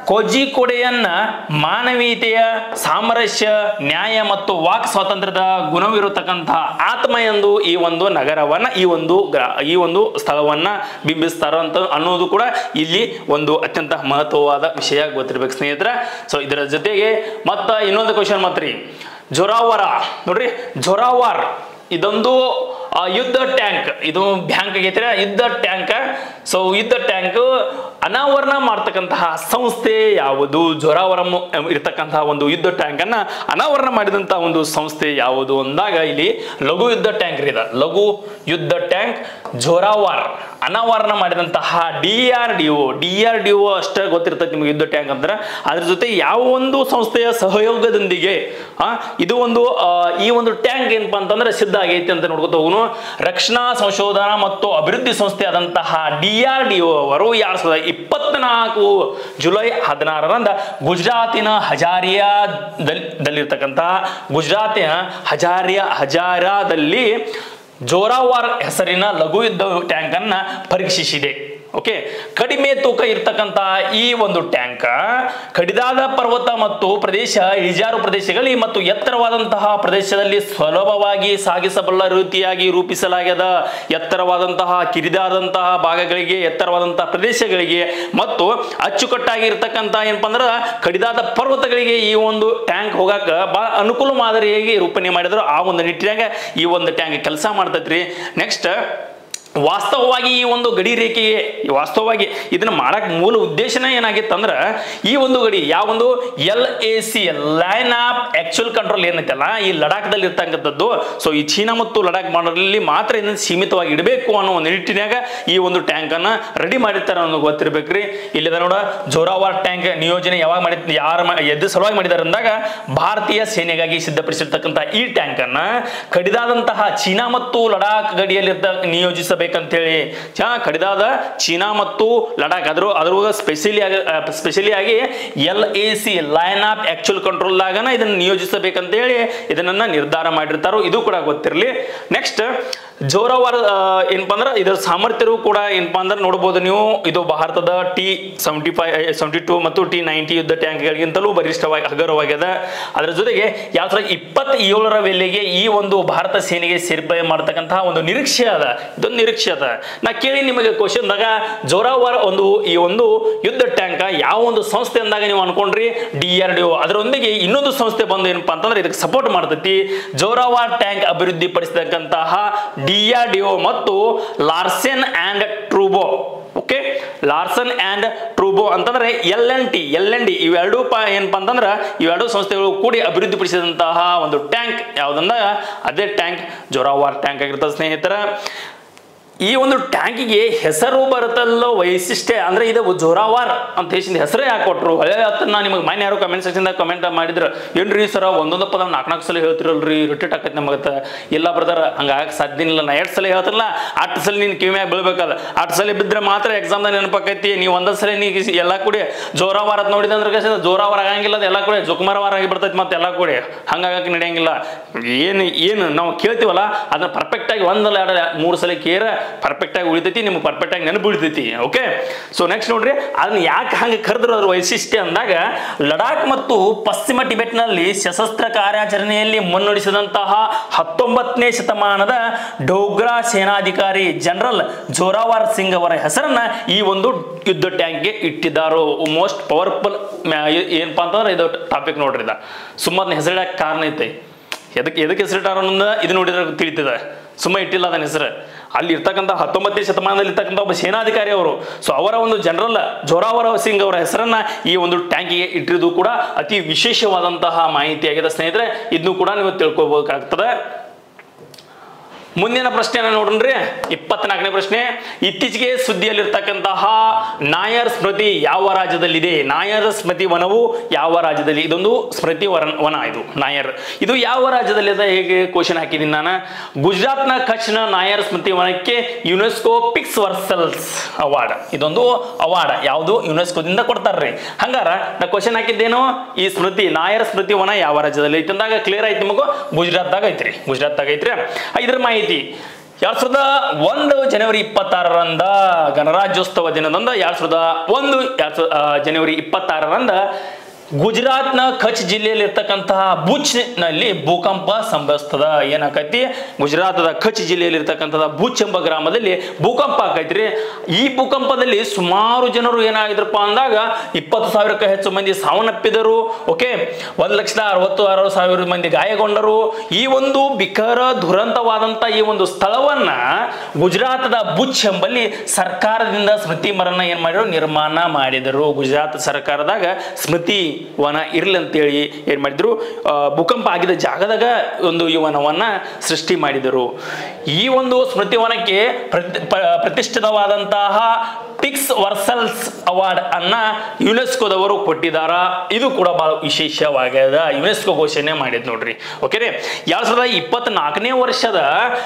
ಕೋಜಿಕೋಡೆಯನ್ನ ಮಾನವೀಯತೆಯ ಸಾಮರಸ್ಯ ನ್ಯಾಯ ಮತ್ತು ವಾಕ್ ಸ್ವಾತಂತ್ರ್ಯದ ಗುಣವಿರತಕ್ಕಂತಹ ಆತ್ಮ ಎಂದು ಈ ಒಂದು ನಗರವನ್ನ ಈ ಒಂದು ಗ್ರಾ- ಈ ಒಂದು ಸ್ಥಳವನ್ನ ಬಿಂಬಿಸ್ತಾರ ಅಂತ ಅನ್ನೋದು ಕೂಡ ಇಲ್ಲಿ ಒಂದು ಅತ್ಯಂತ ಮಹತ್ವವಾದ ವಿಷಯ ಗೊತ್ತಿರ್ಬೇಕು ಸ್ನೇಹಿತರ ಸೊ ಇದರ ಜೊತೆಗೆ ಮತ್ತ ಇನ್ನೊಂದು ಕ್ವಶನ್ ಮಾತ್ರಿ ಜೊರಾವರ ನೋಡ್ರಿ ಜೊರಾವಾರ್ ಇದೊಂದು ಆ, ಯುದ್ಧ ಟ್ಯಾಂಕ್ ಇದು ಬ್ಯಾಂಕ್ ಆಗೈತೆ ಯುದ್ಧ ಟ್ಯಾಂಕ್ ಸೊ ಯುದ್ಧ ಟ್ಯಾಂಕ್ ಅನಾವರಣ ಮಾಡ್ತಕ್ಕಂತಹ ಸಂಸ್ಥೆ ಯಾವುದು ಜೊರಾವರಂ ಇರ್ತಕ್ಕಂತಹ ಒಂದು ಯುದ್ಧ ಟ್ಯಾಂಕ್ ಅನ್ನ ಅನಾವರಣ ಮಾಡಿದಂತಹ ಒಂದು ಸಂಸ್ಥೆ ಯಾವುದು ಅಂದಾಗ ಇಲ್ಲಿ ಲಘು ಯುದ್ಧ ಟ್ಯಾಂಕ್ ರೀ ಇದು ಲಘು ಯುದ್ಧ ಟ್ಯಾಂಕ್ ಜೋರಾವಾರ್ ಅನಾವರಣ ಮಾಡಿದಂತಹ D R D O D R D O ಅಷ್ಟೇ ಗೊತ್ತಿರ್ತೈತೆ ನಿಮಗೆ ಯುದ್ಧ ಟ್ಯಾಂಕ್ ಅಂದ್ರೆ ಅದ್ರ ಜೊತೆ ಯಾವ ಒಂದು ಸಂಸ್ಥೆಯ ಸಹಯೋಗದೊಂದಿಗೆ ಆ, ಇದು ಒಂದು ಆ, ಈ ಒಂದು ಟ್ಯಾಂಕ್ ಏನಪ್ಪಾ ಅಂತಂದ್ರೆ ಸಿದ್ಧ ಆಗೈತಿ ಅಂತ ನೋಡ್ಕೊತ ಹೋಗುನು ರಕ್ಷಣಾ ಸಂಶೋಧನಾ ಮತ್ತು ಅಭಿವೃದ್ಧಿ ಸಂಸ್ಥೆ ಆದಂತಹ ಡಿ ಆರ್ ಡಿ ಒ ಅವರು ಎರಡ್ ಸಾವಿರದ ಇಪ್ಪತ್ನಾಲ್ಕು ಜುಲೈ ಹದಿನಾರರಂದ ಗುಜರಾತಿನ ಹಜಾರಿಯಾ ದಲ್ಲಿರ್ತಕ್ಕಂತಹ ಗುಜರಾತಿನ ಹಜಾರಿಯಾ ಹಜಾರಾದಲ್ಲಿ ಜೋರಾವಾರ್ ಹೆಸರಿನ ಲಘು ಯುದ್ಧ ಟ್ಯಾಂಕ್ ಅನ್ನ ಪರೀಕ್ಷಿಸಿದೆ ಓಕೆ ಕಡಿಮೆ ತೂಕ ಇರ್ತಕ್ಕಂಥ ಈ ಒಂದು ಟ್ಯಾಂಕ್ ಕಡಿದಾದ ಪರ್ವತ ಮತ್ತು ಪ್ರದೇಶ ಇಳಿಜಾರು ಪ್ರದೇಶಗಳಲ್ಲಿ ಮತ್ತು ಎತ್ತರವಾದಂತಹ ಪ್ರದೇಶದಲ್ಲಿ ಸುಲಭವಾಗಿ ಸಾಗಿಸಬಲ್ಲ ರೀತಿಯಾಗಿ ರೂಪಿಸಲಾಗ್ಯದ ಎತ್ತರವಾದಂತಹ ಕಿರಿದಾದಂತಹ ಭಾಗಗಳಿಗೆ ಎತ್ತರವಾದಂತಹ ಪ್ರದೇಶಗಳಿಗೆ ಮತ್ತು ಅಚ್ಚುಕಟ್ಟಾಗಿ ಇರ್ತಕ್ಕಂಥ ಏನಪ್ಪ ಅಂದ್ರೆ ಕಡಿದಾದ ಪರ್ವತಗಳಿಗೆ ಈ ಒಂದು ಟ್ಯಾಂಕ್ ಹೋಗಾಕ ಬಹಳ ಅನುಕೂಲ ಮಾದರಿಯಾಗಿ ರೂಪಣೆ ಮಾಡಿದ್ರು ಆ ಒಂದು ನಿಟ್ಟಿನಾಗ ಈ ಒಂದು ಟ್ಯಾಂಕ್ ಕೆಲಸ ಮಾಡ್ತೈತ್ರಿ ನೆಕ್ಸ್ಟ್ ವಾಸ್ತವವಾಗಿ ಈ ಒಂದು ಗಡಿ ರೇಖೆಗೆ ವಾಸ್ತವವಾಗಿ ಇದನ್ನ ಮಾಡಕ್ ಮೂಲ ಉದ್ದೇಶನ ಏನಾಗಿತ್ತು ಅಂದ್ರೆ ಈ ಒಂದು ಗಡಿ ಯಾವ ಒಂದು L A C line of actual control ಏನೈತಲ್ಲ ಈ ಲಡಾಖ್ದಲ್ಲಿ ಇರ್ತಕ್ಕಂಥದ್ದು ಸೊ ಈ ಚೀನಾ ಮತ್ತು ಲಡಾಖ್ ಮಾಡಲ್ಲಿ ಮಾತ್ರ ಇದನ್ನ ಸೀಮಿತವಾಗಿ ಇಡಬೇಕು ಅನ್ನೋ ಒಂದು ನಿಟ್ಟಿನಾಗ ಈ ಒಂದು ಟ್ಯಾಂಕ್ ಅನ್ನ ರೆಡಿ ಮಾಡಿರ್ತಾರೆ ಅನ್ನೋದು ಗೊತ್ತಿರ್ಬೇಕ್ರಿ ಇಲ್ಲಿದ ನೋಡ ಜೋರಾವಾರ್ ಟ್ಯಾಂಕ್ ನಿಯೋಜನೆ ಯಾವಾಗ ಮಾಡಿ ಯಾರ ಎದ್ದು ಸಲುವಾಗಿ ಮಾಡಿದ್ದಾರೆ ಅಂದಾಗ ಭಾರತೀಯ ಸೇನೆಗಾಗಿ ಸಿದ್ಧಪಡಿಸಿರ್ತಕ್ಕಂಥ ಈ ಟ್ಯಾಂಕ್ ಅನ್ನ ಕಡಿದಾದಂತಹ ಚೀನಾ ಮತ್ತು ಲಡಾಖ್ ಗಡಿಯಲ್ಲಿರ್ತ ನಿಯೋಜಿಸಬೇಕಂತೇಳಿ ಚಾ ಕಡಿದಾದ ಚೀನಾ ಮತ್ತು ಲಡಾಖ್ ಅದ್ರ ಅದ್ರ ಸ್ಪೆಷಲಿ ಆಗಿ ಸ್ಪೆಷಲಿ ಆಗಿ L A C line of actual control ದಾಗನ ಇದನ್ನ ನಿಯೋಜಿಸಬೇಕಂತೇಳಿ ಇದನ್ನ ನಿರ್ಧಾರ ಮಾಡಿರ್ತಾರೋ ಇದು ಕೂಡ ಗೊತ್ತಿರಲಿ ನೆಕ್ಸ್ಟ್ ಜೋರಾವಾರ್ ಆ, ಏನಪ್ಪಾ ಅಂದ್ರೆ ಇದರ ಸಾಮರ್ಥ್ಯರು ಕೂಡ ಏನಪ್ಪಾ ಅಂದ್ರೆ ನೋಡ್ಬೋದು ನೀವು ಇದು ಭಾರತದ T seventy five seventy two ಮತ್ತು ಟಿ ನೈಂಟಿ ಯುದ್ಧ ಟ್ಯಾಂಕ್ಗಳಿಗಿಂತಲೂ ಬಲಿಷ್ಠವಾಗಿ ಹಗರವಾಗ್ಯದ ಅದರ ಜೊತೆಗೆ ಯಾವ ಸಾವಿರದ ಇಪ್ಪತ್ತೇಳರ ವೇಳೆಗೆ ಈ ಒಂದು ಭಾರತ ಸೇನೆಗೆ ಸೇರ್ಪಡೆ ಮಾಡತಕ್ಕಂತಹ ಒಂದು ನಿರೀಕ್ಷೆ ಅದ ಇದೊಂದು ನಿರೀಕ್ಷೆ ಅದ ನಾ ಕೇಳಿ ನಿಮಗೆ ಕ್ವಶನ್ದಾಗ ಜೋರಾವಾರ್ ಒಂದು ಈ ಒಂದು ಯುದ್ಧ ಟ್ಯಾಂಕ್ ಯಾವ ಒಂದು ಸಂಸ್ಥೆ ಅಂದಾಗ ನೀವು ಅನ್ಕೊಂಡ್ರಿ ಡಿ ಆರ್ ಡಿ ಒ ಅದರೊಂದಿಗೆ ಇನ್ನೊಂದು ಸಂಸ್ಥೆ ಬಂದು ಏನಪ್ಪಾ ಅಂತಂದ್ರೆ ಇದಕ್ಕೆ ಸಪೋರ್ಟ್ ಮಾಡ್ತೈತಿ ಜೋರಾವಾರ್ ಟ್ಯಾಂಕ್ ಅಭಿವೃದ್ಧಿ ಪಡಿಸಿರ್ತಕ್ಕಂತಹ ಡಿ ಆರ್ ಡಿ ಒ ಮತ್ತು Larsen and ಟ್ರೂಬೋ okay Larsen and ಟ್ರೂಬೋ ಅಂತಂದ್ರೆ L N T L N D ಇವೆರಡೂ ಪ ಏನಪ್ಪಾ ಅಂತಂದ್ರೆ ಇವೆರಡು ಸಂಸ್ಥೆಗಳು ಕೂಡಿ ಅಭಿವೃದ್ಧಿಪಡಿಸಿದಂತಹ ಒಂದು ಟ್ಯಾಂಕ್ ಯಾವುದಂದ ಅದೇ ಟ್ಯಾಂಕ್ ಜೋರಾವಾರ್ ಟ್ಯಾಂಕ್ ಆಗಿರ್ತದೆ ಸ್ನೇಹಿತರ ಈ ಒಂದು ಟ್ಯಾಂಕಿಗೆ ಹೆಸರು ಬರುತ್ತಲ್ಲೋ ವೈಶಿಷ್ಟ್ಯ ಅಂದ್ರೆ ಇದು ಜೋರಾವಾರ್ ಅಂತ ಹೇಳಿ ಹೆಸರೇ ಯಾಕೆ ಕೊಟ್ರು ಹಳೆ ಹತ್ತನ್ನ ನಿಮಗೆ ಮನೆ ಯಾರು ಕಮೆಂಟ್ ಸೆಕ್ಷನ್ದಾಗ ಕಮೆಂಟ್ ಮಾಡಿದ್ರು ಏನ್ರಿ ಸರ ಒಂದೊಂದು ಪದ ನಾಲ್ಕು ನಾಲ್ಕು ಸಲ ಹೇಳ್ತಿರಲ್ರಿ ರಿಟೀಟ್ ಆಕೈತೆ ನಮಗತ್ತ ಇಲ್ಲ ಬ್ರದರ್ ಹಂಗಾಗಕ್ಕೆ ಸಾಧ್ಯ ಇಲ್ಲ ನಾ ಎರಡು ಸಲ ಹೇಳ್ತಿರಲ್ಲ ಅಷ್ಟು ಸಲ ನೀನು ಕಿವಿಯಾಗ ಬೀಳ್ಬೇಕಲ್ಲ ಅಷ್ಟು ಸಲ ಬಿದ್ದರೆ ಮಾತ್ರ ಎಕ್ಸಾಮ್ದಾಗ ನೆನಪಾಕೈತಿ ನೀವು ಒಂದೊಂದು ಸಲ ನೀ ಎಲ್ಲ ಕೂಡಿ ಜೋರಾವಾರ ಅಂತ ನೋಡಿದೆ ಅಂದ್ರೆ ಕಸ ಜೋರಾವಾರ ಆಗಂಗಿಲ್ಲ ಅದು ಎಲ್ಲ ಕೂಡ ಜುಕ್ಮಾರವಾರ ಆಗಿ ಬರ್ತೈತಿ ಮತ್ತೆ ಎಲ್ಲ ಕೂಡಿ ಹಂಗಾಗಕ್ಕೆ ನಡೆಯಂಗಿಲ್ಲ ಏನು ಏನು ನಾವು ಕೇಳ್ತೀವಲ್ಲ ಅದನ್ನ ಪರ್ಫೆಕ್ಟ್ ಆಗಿ ಒಂದಲ್ಲ ಎರಡು ಮೂರು ಸಲ ಕೇರ ಪರ್ಫೆಕ್ಟ್ ಆಗಿ ಉಳಿತೈತಿ ನಿಮ್ಗೆ ಪರ್ಫೆಕ್ಟ್ ಆಗಿ ನೆನಪು ಉಳಿತೈತಿ ಓಕೆ ಸೊ ನೆಕ್ಸ್ಟ್ ನೋಡ್ರಿ ಅದನ್ನ ಯಾಕೆ ಹಂಗೆ ಕರೆದ್ರು ಅದ್ರ ವೈಶಿಷ್ಟ್ಯ ಅಂದಾಗ ಲಡಾಖ್ ಮತ್ತು ಪಶ್ಚಿಮ ಟಿಬೆಟ್ನಲ್ಲಿ ಸಶಸ್ತ್ರ ಕಾರ್ಯಾಚರಣೆಯಲ್ಲಿ ಮುನ್ನಡೆಸಿದಂತಹ ಹತ್ತೊಂಬತ್ತನೇ ಶತಮಾನದ ಡೋಗ್ರಾ ಸೇನಾಧಿಕಾರಿ ಜನರಲ್ ಜೋರಾವರ್ ಸಿಂಗ್ ಅವರ ಹೆಸರನ್ನ ಈ ಒಂದು ಯುದ್ಧ ಟ್ಯಾಂಕ್ಗೆ ಇಟ್ಟಿದ್ದಾರೋ ಮೋಸ್ಟ್ ಪವರ್ಫುಲ್ ಏನಪ್ಪಾ ಅಂತಂದ್ರೆ ಇದು ಟಾಪಿಕ್ ನೋಡ್ರಿ ಇದ ಸುಮಾರು ಹೆಸರಿಡಕ್ಕೆ ಕಾರಣ ಐತೆ ಎದಕ್ಕೆ ಎದಕ್ಕೆ ಹೆಸರಿಟ್ಟಾರ ಅನ್ನೋದನ್ನ ಇದು ನೋಡಿದ್ರೆ ತಿಳಿತದೆ ಸುಮ್ಮ ಇಟ್ಟಿಲ್ಲ ಅದನ್ನ ಹೆಸರು ಅಲ್ಲಿ ಇರ್ತಕ್ಕಂಥ ಹತ್ತೊಂಬತ್ತನೇ ಶತಮಾನದಲ್ಲಿ ಇರ್ತಕ್ಕಂಥ ಒಬ್ಬ ಸೇನಾಧಿಕಾರಿ ಅವರು ಸೊ ಅವರ ಒಂದು ಜನರಲ್ ಜೋರಾವರ ಸಿಂಗ್ ಅವರ ಹೆಸರನ್ನ ಈ ಒಂದು ಟ್ಯಾಂಕಿಗೆ ಇಟ್ಟಿರೋದು ಕೂಡ ಅತಿ ವಿಶೇಷವಾದಂತಹ ಮಾಹಿತಿಯಾಗಿದೆ ಸ್ನೇಹಿತರೆ ಇದನ್ನು ಕೂಡ ನೀವು ತಿಳ್ಕೊಬೇಕಾಗ್ತದೆ ಮುಂದಿನ ಪ್ರಶ್ನೆನ ನೋಡ್ರಿ ಇಪ್ಪತ್ನಾಲ್ಕನೇ ಪ್ರಶ್ನೆ ಇತ್ತೀಚೆಗೆ ಸುದ್ದಿಯಲ್ಲಿರ್ತಕ್ಕಂತಹ ನಾಯರ್ ಸ್ಮೃತಿ ಯಾವ ರಾಜ್ಯದಲ್ಲಿದೆ ನಾಯರ್ ಸ್ಮೃತಿ ವನವು ಯಾವ ರಾಜ್ಯದಲ್ಲಿ ಇದೊಂದು ಸ್ಮೃತಿ ವನ ವನ ಇದು ನಾಯರ್ ಇದು ಯಾವ ರಾಜ್ಯದಲ್ಲಿದೆ ಹೇಗೆ ಕ್ವಶನ್ ಹಾಕಿದ್ದೀನಿ ನಾನು ಗುಜರಾತ್ನ ಕಚ್ನ ನಾಯರ್ ಸ್ಮೃತಿ ವನಕ್ಕೆ ಯುನೆಸ್ಕೋ ಪಿಕ್ಸ್ ವರ್ಸಲ್ಸ್ ಅವಾರ್ಡ್ ಇದೊಂದು ಅವಾರ್ಡ್ ಯಾವುದು ಯುನೆಸ್ಕೋದಿಂದ ಕೊಡ್ತಾರ್ರಿ ಹಂಗಾರ ನಾ ಕ್ವಶನ್ ಹಾಕಿದ್ದೇನು ಈ ಸ್ಮೃತಿ ನಾಯರ್ ಸ್ಮೃತಿ ವನ ಯಾವ ರಾಜ್ಯದಲ್ಲಿ ಐತಿ ಅಂದಾಗ ಕ್ಲಿಯರ್ ಐತಿ ನಿಮಗೂ ಗುಜರಾತ್ದಾಗ ಐತ್ರಿ ಗುಜರಾತ್ದಾಗ ಐತ್ರಿ ಆ, ಇದ್ರ ಮಾಹಿತಿ ಎರಡ್ ಸಾವಿರದ ಒಂದು ಜನವರಿ ಇಪ್ಪತ್ತಾರರಂದ ಗಣರಾಜ್ಯೋತ್ಸವ ದಿನದಂದ ಎರಡ್ ಸಾವಿರದ ಒಂದು ಎರಡ್ ಸಾವಿರ ಆ, ಜನವರಿ ಇಪ್ಪತ್ತಾರರಂದ ಗುಜರಾತ್ನ ಕಚ್ ಜಿಲ್ಲೆಯಲ್ಲಿ ಇರ್ತಕ್ಕಂತಹ ಬುಚ್ನಲ್ಲಿ ಭೂಕಂಪ ಸಂಭವಿಸ್ತದ ಏನಾಕೈತಿ ಗುಜರಾತದ ಕಚ್ ಜಿಲ್ಲೆಯಲ್ಲಿ ಇರ್ತಕ್ಕಂತಹ ಬುಚ್ ಎಂಬ ಗ್ರಾಮದಲ್ಲಿ ಭೂಕಂಪ ಆಕೈತ್ರಿ ಈ ಭೂಕಂಪದಲ್ಲಿ ಸುಮಾರು ಜನರು ಏನಾಗಿದ್ರಪ್ಪ ಅಂದಾಗ ಇಪ್ಪತ್ತು ಸಾವಿರಕ್ಕೂ ಹೆಚ್ಚು ಮಂದಿ ಸಾವನ್ನಪ್ಪಿದರು ಓಕೆ ಒಂದು ಲಕ್ಷದ ಅರವತ್ತು ಅರವತ್ತು ಸಾವಿರ ಮಂದಿ ಗಾಯಗೊಂಡರು ಈ ಒಂದು ಬಿಕರ ದುರಂತವಾದಂತ ಈ ಒಂದು ಸ್ಥಳವನ್ನ ಗುಜರಾತದ ಬುಚ್ ಎಂಬಲ್ಲಿ ಸರ್ಕಾರದಿಂದ ಸ್ಮೃತಿ ಮರಣ ಏನ್ ಮಾಡಿದ್ರು ನಿರ್ಮಾಣ ಮಾಡಿದರು ಗುಜರಾತ್ ಸರ್ಕಾರದಾಗ ಸ್ಮೃತಿ ವನ ಇರ್ಲಿ ಅಂತೇಳಿ ಏನ್ ಮಾಡಿದ್ರು ಆ, ಭೂಕಂಪ ಆಗಿದ ಜಾಗದಾಗ ಒಂದು ಈ ವನವನ್ನ ಸೃಷ್ಟಿ ಮಾಡಿದರು ಈ ಒಂದು ಸ್ಮೃತಿ ವನಕ್ಕೆ ಪ್ರತಿ ಪ- ಪ್ರತಿಷ್ಠಿತವಾದಂತಹ ಪಿಕ್ಸ್ ವರ್ಸಲ್ಸ್ ಅವಾರ್ಡ್ ಅನ್ನ ಯುನೆಸ್ಕೋದವರು ಕೊಟ್ಟಿದ್ದಾರ ಇದು ಕೂಡ ಬಹಳ ವಿಶೇಷವಾಗ್ಯದ ಯುನೆಸ್ಕೋ ಘೋಷಣೆ ಮಾಡಿದ್ ನೋಡ್ರಿ ಓಕೆನೆ ಎರಡ್ ಸಾವಿರದ ಇಪ್ಪತ್ನಾಲ್ಕನೇ ವರ್ಷದ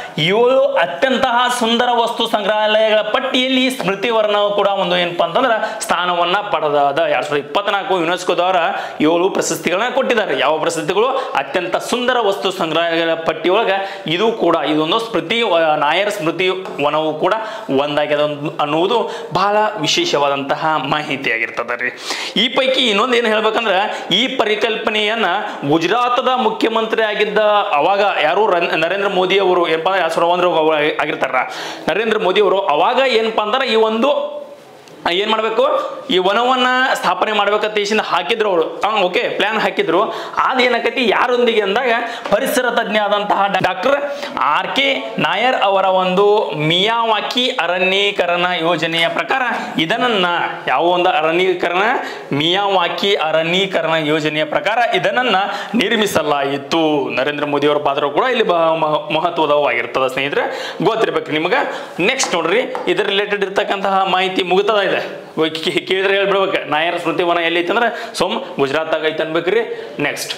ಏಳು ಅತ್ಯಂತಹ ಸುಂದರ ವಸ್ತು ಸಂಗ್ರಹಾಲಯಗಳ ಪಟ್ಟಿಯಲ್ಲಿ ಸ್ಮೃತಿ ವರ್ಣ ಕೂಡ ಒಂದು ಏನಪ್ಪಾ ಅಂತಂದ್ರೆ ಸ್ಥಾನವನ್ನ ಪಡೆದಾದ ಎರಡ್ ಸಾವಿರದ ಇಪ್ಪತ್ನಾಲ್ಕು ಯುನೆಸ್ಕೋದವರ ಏಳು ಪ್ರಶಸ್ತಿಗಳನ್ನ ಕೊಟ್ಟಿದ್ದಾರೆ ಯಾವ ಪ್ರಶಸ್ತಿಗಳು ಅತ್ಯಂತ ಸುಂದರ ವಸ್ತು ಸಂಗ್ರಹಾಲಯಗಳ ಪಟ್ಟಿಯೊಳಗ ಇದು ಕೂಡ ಇದೊಂದು ಸ್ಮೃತಿ ವ- ನಾಯರ್ ಸ್ಮೃತಿ ವನವು ಕೂಡ ಒಂದಾಗ್ಯದ ಒಂದು- ಅನ್ನುವುದು ಬಹಳ ವಿಶೇಷವಾದಂತಹ ಮಾಹಿತಿ ಆಗಿರ್ತದೆ ರೀ ಈ ಪೈಕಿ ಇನ್ನೊಂದು ಏನು ಹೇಳ್ಬೇಕಂದ್ರೆ ಈ ಪರಿಕಲ್ಪನೆಯನ್ನ ಗುಜರಾತದ ಮುಖ್ಯಮಂತ್ರಿ ಆಗಿದ್ದ ಅವಾಗ ಯಾರು ರನ್- ನರೇಂದ್ರ ಮೋದಿ ಅವರು ಏನಪ್ಪಾ ಅಂದ್ರೆ ಎರಡ್ ಸಾವಿರದ ಒಂದರ ಆಗಿರ್ತಾರ ನರೇಂದ್ರ ಮೋದಿ ಅವರು ಅವಾಗ ಏನಪ್ಪಾ ಅಂದ್ರೆ ಈ ಒಂದು ಆ, ಏನ್ ಮಾಡ್ಬೇಕು ಈ ವನವನ್ನ ಸ್ಥಾಪನೆ ಮಾಡ್ಬೇಕಂತ ದೇಶದಿಂದ ಹಾಕಿದ್ರು ಅವರು ಓಕೆ ಪ್ಲಾನ್ ಹಾಕಿದ್ರು ಅದ್ ಏನಾಕೈತಿ ಯಾರೊಂದಿಗೆ ಅಂದಾಗ ಪರಿಸರ ತಜ್ಞ ಆದಂತಹ ಡಾಕ್ಟರ್ ಆರ್ ಕೆ ನಾಯರ್ ಅವರ ಒಂದು ಮಿಯಾವಾಕಿ ಅರಣ್ಯೀಕರಣ ಯೋಜನೆಯ ಪ್ರಕಾರ ಇದನ್ನ ಯಾವ ಒಂದು ಅರಣ್ಯೀಕರಣ ಮಿಯಾವಾಕಿ ಅರಣ್ಯೀಕರಣ ಯೋಜನೆಯ ಪ್ರಕಾರ ಇದನ್ನ ನಿರ್ಮಿಸಲಾಯಿತು ನರೇಂದ್ರ ಮೋದಿ ಅವರ ಪಾತ್ರ ಕೂಡ ಇಲ್ಲಿ ಬಹಳ ಮಹ- ಮಹತ್ವದವಾಗಿರ್ತದ ಸ್ನೇಹಿತರೆ ಗೊತ್ತಿರ್ಬೇಕು ನಿಮಗೆ ನೆಕ್ಸ್ಟ್ ನೋಡ್ರಿ ಇದ್ರ ರಿಲೇಟೆಡ್ ಇರ್ತಕ್ಕಂತಹ ಮಾಹಿತಿ ಮುಗಿತದ ಇದೆ ಹೋಗ್ ಕೇ- ಕೇಳಿದ್ರೆ ಹೇಳ್ಬಿಡ್ಬೇಕು ನಾಯರ್ ಸ್ಮೃತಿ ವನ ಎಲ್ಲಿ ಐತೆ ಅಂದ್ರೆ ಸೋಮ್ ಗುಜರಾತ್ದಾಗ ಐತೆ ಅನ್ಬೇಕ್ರಿ ನೆಕ್ಸ್ಟ್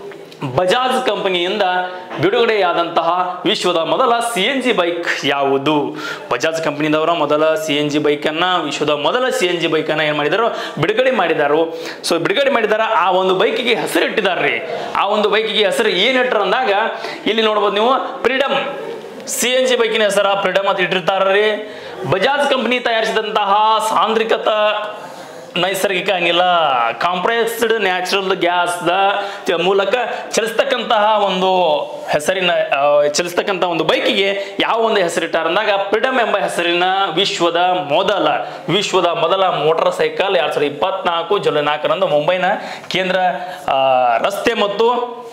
ಬಜಾಜ್ ಕಂಪನಿಯಿಂದ ಬಿಡುಗಡೆಯಾದಂತಹ ವಿಶ್ವದ ಮೊದಲ ಸಿ ಎನ್ ಜಿ ಬೈಕ್ ಯಾವುದು ಬಜಾಜ್ ಕಂಪನಿದವರ ಮೊದಲ ಸಿ ಎನ್ ಜಿ ಬೈಕನ್ನು ವಿಶ್ವದ ಮೊದಲ ಸಿ ಎನ್ ಜಿ ಬೈಕನ್ನು ಏನು ಮಾಡಿದರು ಬಿಡುಗಡೆ ಮಾಡಿದಾರು ಸೊ ಬಿಡುಗಡೆ ಮಾಡಿದಾರ ಆ ಒಂದು ಬೈಕಿಗೆ ಹೆಸರು ಇಟ್ಟಿದ್ದಾರೆ ಆ ಒಂದು ಬೈಕಿಗೆ ಹೆಸರು ಏನು ಇಟ್ಟರು ಅಂದಾಗ ಇಲ್ಲಿ ನೋಡ್ಬೋದು ನೀವು ಫ್ರೀಡಮ್ ಸಿ ಎನ್ ಜಿ ಬೈಕಿನ ಹೆಸರ ಫ್ರೀಡಮ್ ಅಂತ ಇಟ್ಟಿರ್ತಾರ್ರಿ ಬಜಾಜ್ ಕಂಪನಿ ತಯಾರಿಸಿದಂತಹ ಸಾಂದ್ರಿಕತ ನೈಸರ್ಗಿಕ ಅನಿಲ ಕಾಂಪ್ರೆಸ್ಡ್ ನ್ಯಾಚುರಲ್ ಗ್ಯಾಸ್ ದ ಮೂಲಕ ಚಲಿಸ್ತಕ್ಕಂತಹ ಒಂದು ಹೆಸರಿನ ಆ, ಚಲಿಸ್ತಕ್ಕಂತಹ ಒಂದು ಬೈಕಿಗೆ ಯಾವ ಒಂದು ಹೆಸರಿಟ್ಟಾರ ಅಂದಾಗ ಫ್ರೀಡಮ್ ಎಂಬ ಹೆಸರಿನ ವಿಶ್ವದ ಮೊದಲ ವಿಶ್ವದ ಮೊದಲ ಮೋಟಾರ್ ಸೈಕಲ್ ಎರಡ್ ಸಾವಿರದ ಇಪ್ಪತ್ನಾಲ್ಕು ಜುಲೈ ನಾಲ್ಕರಂದು ಮುಂಬೈನ ಕೇಂದ್ರ ಆ, ರಸ್ತೆ ಮತ್ತು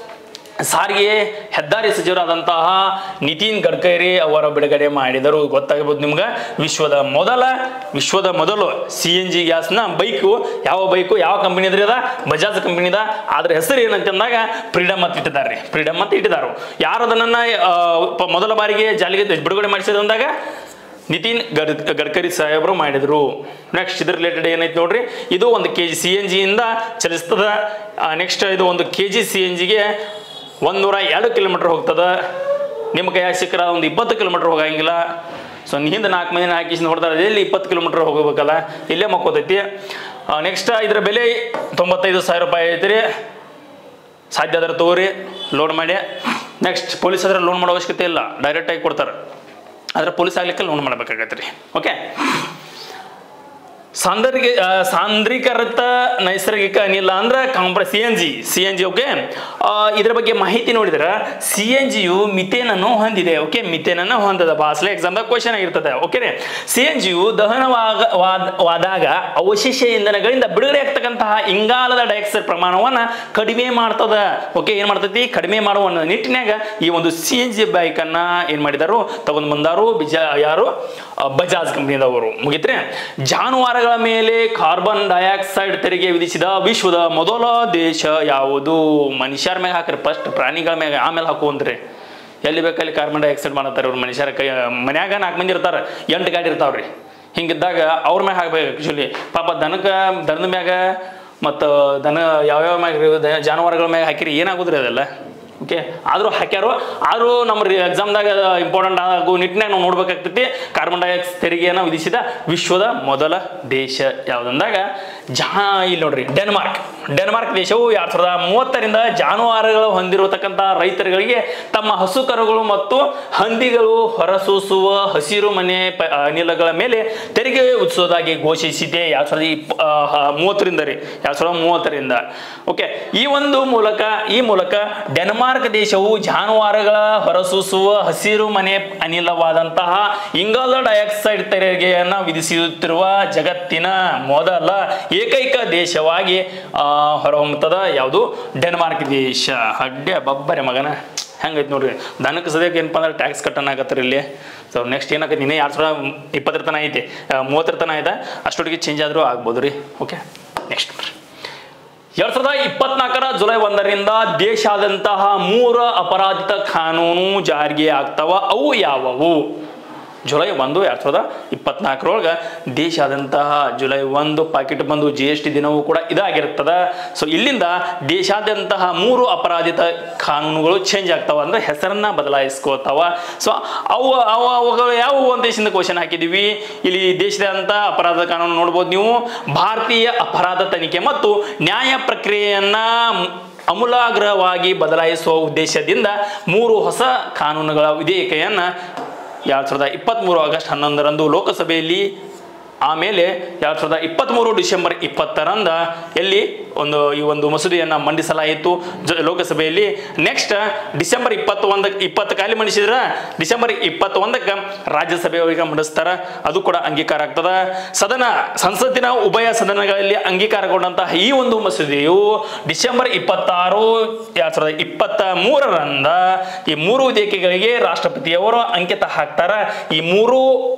ಸಾರಿಗೆ ಹೆದ್ದಾರಿ ಸಚಿವರಾದಂತಹ ನಿತಿನ್ ಗಡ್ಕರಿ ಅವರ ಬಿಡುಗಡೆ ಮಾಡಿದರು ಗೊತ್ತಾಗಬಹುದು ನಿಮ್ಗೆ ವಿಶ್ವದ ಮೊದಲ ವಿಶ್ವದ ಮೊದಲು ಸಿ ಎನ್ ಜಿ ಗ್ಯಾಸ್ನ ಬೈಕು ಯಾವ ಬೈಕು ಯಾವ ಕಂಪನಿ ಅದ ಬಜಾಜ್ ಕಂಪನಿದ ಅದ್ರ ಹೆಸರು ಏನಂತಂದಾಗ ಫ್ರೀಡಮ್ ಅಂತ ಇಟ್ಟಿದ್ದಾರೆ ಫ್ರೀಡಮ್ ಅಂತ ಇಟ್ಟಿದ್ದಾರೆ ಯಾರು ಅದನ್ನ ಆ, ಪ- ಮೊದಲ ಬಾರಿಗೆ ಜಾಲಿಗೆ ಬಿಡುಗಡೆ ಮಾಡಿಸಿದ್ರು ಅಂದಾಗ ನಿತಿನ್ ಗಡ್ ಗಡ್ಕರಿ ಸಾಹೇಬರು ಮಾಡಿದರು ನೆಕ್ಸ್ಟ್ ಇದ್ರ ರಿಲೇಟೆಡ್ ಏನೈತೆ ನೋಡ್ರಿ ಇದು ಒಂದು ಕೆ ಜಿ ಸಿ ಎನ್ ಜಿಯಿಂದ ಚಲಿಸ್ತದ ನೆಕ್ಸ್ಟ್ ಇದು ಒಂದು ಕೆ ಜಿ ಸಿ ಎನ್ ಜಿಗೆ ಒಂದೂರ ಎರಡು ಕಿಲೋಮೀಟರ್ ಹೋಗ್ತದ ನಿಮ್ಮ ಕೈಯಾಗ ಸಿಕ್ಕರ ಒಂದು ಇಪ್ಪತ್ತು ಕಿಲೋಮೀಟರ್ ಹೋಗಂಗಿಲ್ಲ ಸೊ ಹಿಂದೆ ನಾಲ್ಕು ಮಂದಿನ ಹಾಕಿಸಿ ನೋಡ್ತಾರೆ ಎಲ್ಲಿ ಇಪ್ಪತ್ತು ಕಿಲೋಮೀಟರ್ ಹೋಗಬೇಕಲ್ಲ ಇಲ್ಲೇ ಮಕ್ಕೋತೈತಿ ನೆಕ್ಸ್ಟ್ ಇದರ ಬೆಲೆ ತೊಂಬತ್ತೈದು ಸಾವಿರ ರೂಪಾಯಿ ಐತ್ರಿ ಸಾಧ್ಯ ಆದ್ರೆ ತಗೋರಿ ಲೋನ್ ಮಾಡಿ ನೆಕ್ಸ್ಟ್ ಪೊಲೀಸ್ ಹತ್ರ ಲೋನ್ ಮಾಡೋ ಅವಶ್ಯಕತೆ ಇಲ್ಲ ಡೈರೆಕ್ಟಾಗಿ ಕೊಡ್ತಾರೆ ಆದರೆ ಪೊಲೀಸ್ ಆಗ್ಲಿಕ್ಕೆ ಲೋನ್ ಮಾಡ್ಬೇಕಾಗತ್ತೆ ರೀ ಓಕೆ ಸಾಂದ್ರಿಕ ಆ, ಸಾಂದ್ರೀಕೃತ ನೈಸರ್ಗಿಕ ಅನಿಲ ಅಂದ್ರೆ ಕಾಂಪ್ರ C N G C N G okay ಇದ್ರ ಬಗ್ಗೆ ಮಾಹಿತಿ ನೋಡಿದ್ರೆ ಸಿ ಎನ್ ಜಿಯು ಮಿಥೇನನ್ನು ಹೊಂದಿದೆ ಓಕೆ ಮಿಥೇನನ್ನು ಹೊಂದದ ಬಾಸ್ಲೆ ಎಕ್ಸಾಮ್ದಾಗ ಕ್ವಶನ್ ಆಗಿರ್ತದೆ ಓಕೆ ಸಿ ಎನ್ ಜಿಯು ದಹನವಾಗ ವಾದ- ವಾದಾಗ ಅವಶೇಷ ಇಂಧನಗಳಿಂದ ಬಿಡುಗಡೆ ಆಗ್ತಕ್ಕಂತಹ ಇಂಗಾಲದ ಡೈಆಕ್ಸೈಡ್ ಪ್ರಮಾಣವನ್ನ ಕಡಿಮೆ ಮಾಡ್ತದ ಓಕೆ ಏನ್ ಮಾಡ್ತೈತಿ ಕಡಿಮೆ ಮಾಡುವ ಒಂದು ನಿಟ್ಟಿನಾಗ ಈ ಒಂದು ಸಿ ಎನ್ ಜಿ ಬೈಕನ್ನ ಏನ್ ಮಾಡಿದಾರು ತಗೊಂಡ್ ಬಂದಾರು ಬಿಜ ಯಾರು ಆ, ಬಜಾಜ್ ಕಂಪನಿದವರು ಮುಗಿತ್ರೆ ಜಾನುವಾರುಗಳ ಮೇಲೆ ಕಾರ್ಬನ್ ಡೈಆಕ್ಸೈಡ್ ತೆರಿಗೆ ವಿಧಿಸಿದ ವಿಶ್ವದ ಮೊದಲ ದೇಶ ಯಾವುದು ಮನುಷ್ಯರ ಮ್ಯಾಗ ಹಾಕ್ರಿ ಫಸ್ಟ್ ಪ್ರಾಣಿಗಳ ಮ್ಯಾಗ ಆಮೇಲೆ ಹಾಕುವಂತ್ರಿ ಎಲ್ಲಿ ಬೇಕಲ್ಲಿ ಕಾರ್ಬನ್ ಡೈಆಕ್ಸೈಡ್ ಮಾಡತ್ತಾರೆ ಇವ್ರು ಮನುಷ್ಯರ ಕೈ ಮನ್ಯಾಗ ನಾಲ್ಕು ಮಂದಿ ಇರ್ತಾರೆ ಎಂಟು ಗಾಡಿ ಇರ್ತಾವ್ರಿ ಹಿಂಗಿದ್ದಾಗ ಅವ್ರ ಮ್ಯಾಗ ಹಾಕ್ಬೇಕು ಆ್ಯಕ್ಚುಲಿ ಪಾಪ ದನಕ್ಕೆ ದನದ ಮ್ಯಾಗ ಮತ್ತು ದನ ಯಾವ್ಯಾವ ಮ್ಯಾಗ ಇರೋದು, ದನ ಜಾನುವಾರುಗಳ ಮ್ಯಾಗ ಹಾಕಿರಿ ಏನಾಗೋದ್ರಿ ಅದೆಲ್ಲ ಓಕೆ ಆದರೂ ಹಾಕ್ಯಾರು ಆದರೂ ನಮ್ಮ ಎಕ್ಸಾಮ್ದಾಗ ಇಂಪಾರ್ಟೆಂಟ್ ಆಗೋ ನಿಟ್ಟಿನಾಗ ನಾವು ನೋಡ್ಬೇಕಾಗ್ತೈತಿ ಕಾರ್ಬನ್ ಡೈಆಕ್ಸೈಡ್ ತೆರಿಗೆಯನ್ನು ವಿಧಿಸಿದ ವಿಶ್ವದ ಮೊದಲ ದೇಶ ಯಾವುದಂದಾಗ ಜಾ ಇಲ್ಲಿ ನೋಡ್ರಿ ಡೆನ್ಮಾರ್ಕ್ ಡೆನ್ಮಾರ್ಕ್ ದೇಶವು ಎರಡ್ ಸಾವಿರದ ಮೂವತ್ತರಿಂದ ಜಾನುವಾರುಗಳು ಹೊಂದಿರತಕ್ಕಂಥ ರೈತರುಗಳಿಗೆ ತಮ್ಮ ಹಸು ಕರುಗಳು ಮತ್ತು ಹಂದಿಗಳು ಹೊರಸೂಸುವ ಹಸಿರು ಮನೆ ಪ ಅನಿಲಗಳ ಮೇಲೆ ತೆರಿಗೆ ವಿಧಿಸೋದಾಗಿ ಘೋಷಿಸಿದೆ ಎರಡ್ ಸಾವಿರದ ಇಪ್ಪ ಆ, ಹ- ಮೂವತ್ತರಿಂದ ರೀ ಎರಡ್ ಸಾವಿರದ ಮೂವತ್ತರಿಂದ ಓಕೆ ಈ ಒಂದು ಮೂಲಕ ಈ ಮೂಲಕ ಡೆನ್ಮಾರ್ಕ್ ದೇಶವು ಜಾನುವಾರುಗಳ ಹೊರಸೂಸುವ ಹಸಿರು ಮನೆ ಅನಿಲವಾದಂತಹ ಇಂಗಾಲ ಡೈಆಕ್ಸೈಡ್ ತೆರಿಗೆಯನ್ನು ವಿಧಿಸುತ್ತಿರುವ ಜಗತ್ತಿನ ಮೊದಲ ಏಕೈಕ ದೇಶವಾಗಿ ಆ, ಹೊರಹೊಮ್ಮುತ್ತದೆ ಯಾವುದು ಡೆನ್ಮಾರ್ಕ್ ದೇಶ ಹಡ್ಡೆ ಬಬ್ಬರೆ ಮಗನ ಹೆಂಗೈತೆ ನೋಡ್ರಿ ದನಕ್ಕೆ ಸದ್ಯಕ್ಕೆ ಏನಪ್ಪ ಅಂದ್ರೆ ಟ್ಯಾಕ್ಸ್ ಕಟ್ಟನ್ ಆಗತ್ತರ ಇಲ್ಲಿ ಸೊ ನೆಕ್ಸ್ಟ್ ಏನಾಗತ್ತೆ ಇನ್ನೇ ಎರಡು ಸಾವಿರ ಇಪ್ಪತ್ತರ ತನ ಐತೆ ಆ, ಮೂವತ್ತರ ತನ ಐತೆ ಅಷ್ಟೊಟ್ಟಿಗೆ ಚೇಂಜ್ ಆದರೂ ಆಗ್ಬೋದು ರೀ ಓಕೆ ನೆಕ್ಸ್ಟ್ ಎರಡ್ ಸಾವಿರದ ಇಪ್ಪತ್ನಾಲ್ಕರ ಜುಲೈ ಒಂದರಿಂದ ದೇಶಾದ್ಯಂತಹ ಮೂರ ಅಪರಾಧಿತ ಕಾನೂನು ಜಾರಿಗೆ ಆಗ್ತಾವ ಅವು ಯಾವುವು ಜುಲೈ ಒಂದು ಎರಡ್ ಸಾವಿರದ ಇಪ್ಪತ್ನಾಲ್ಕರೊಳಗೆ ದೇಶಾದ್ಯಂತಹ ಜುಲೈ ಒಂದು ಪಾಕೆಟ್ ಬಂದು ಜಿ ಎಸ್ ಟಿ ದಿನವೂ ಕೂಡ ಇದಾಗಿರ್ತದ ಸೊ ಇಲ್ಲಿಂದ ದೇಶಾದ್ಯಂತಹ ಮೂರು ಅಪರಾಧಿತ ಕಾನೂನುಗಳು ಚೇಂಜ್ ಆಗ್ತಾವ ಅಂದ್ರೆ ಹೆಸರನ್ನ ಬದಲಾಯಿಸ್ಕೋತಾವ ಸೊ ಅವು ಅವು ಅವುಗಳು ಯಾವ ಒಂದು ದೇಶದಿಂದ ಕ್ವಶನ್ ಹಾಕಿದೀವಿ ಇಲ್ಲಿ ದೇಶದಾದ್ಯಂತ ಅಪರಾಧ ಕಾನೂನು ನೋಡ್ಬೋದು ನೀವು ಭಾರತೀಯ ಅಪರಾಧ ತನಿಖೆ ಮತ್ತು ನ್ಯಾಯ ಪ್ರಕ್ರಿಯೆಯನ್ನ ಅಮೂಲಾಗ್ರವಾಗಿ ಬದಲಾಯಿಸುವ ಉದ್ದೇಶದಿಂದ ಮೂರು ಹೊಸ ಕಾನೂನುಗಳ ವಿಧೇಯಕೆಯನ್ನು ಎರಡು ಸಾವಿರದ ಇಪ್ಪತ್ತ್ಮೂರು ಆಗಸ್ಟ್ ಹನ್ನೊಂದರಂದು ಲೋಕಸಭೆಯಲ್ಲಿ ಆಮೇಲೆ ಎರಡು ಸಾವಿರದ ಇಪ್ಪತ್ತ್ಮೂರು ಡಿಸೆಂಬರ್ ಇಪ್ಪತ್ತರಂದ ಎಲ್ಲಿ ಒಂದು ಈ ಒಂದು ಮಸೂದೆಯನ್ನು ಮಂಡಿಸಲಾಯಿತು ಜ ಲೋಕಸಭೆಯಲ್ಲಿ ನೆಕ್ಸ್ಟ್ ಡಿಸೆಂಬರ್ ಇಪ್ಪತ್ತೊಂದಕ್ಕೆ ಇಪ್ಪತ್ತು ಖಾಲಿ ಮಂಡಿಸಿದ್ರೆ ಡಿಸೆಂಬರ್ ಇಪ್ಪತ್ತೊಂದಕ್ಕೆ ರಾಜ್ಯಸಭೆಯವರಿಗೆ ಮಂಡಿಸ್ತಾರೆ ಅದು ಕೂಡ ಅಂಗೀಕಾರ ಆಗ್ತದ ಸದನ ಸಂಸತ್ತಿನ ಉಭಯ ಸದನಗಳಲ್ಲಿ ಅಂಗೀಕಾರಗೊಂಡಂತಹ ಈ ಒಂದು ಮಸೂದೆಯು ಡಿಸೆಂಬರ್ ಇಪ್ಪತ್ತಾರು ಎರಡ್ ಸಾವಿರದ ಇಪ್ಪತ್ತ ಮೂರರಂದ ಈ ಮೂರು ವಿಧೇಯಕಗಳಿಗೆ ರಾಷ್ಟ್ರಪತಿಯವರು ಅಂಕಿತ ಹಾಕ್ತಾರ ಈ ಮೂರು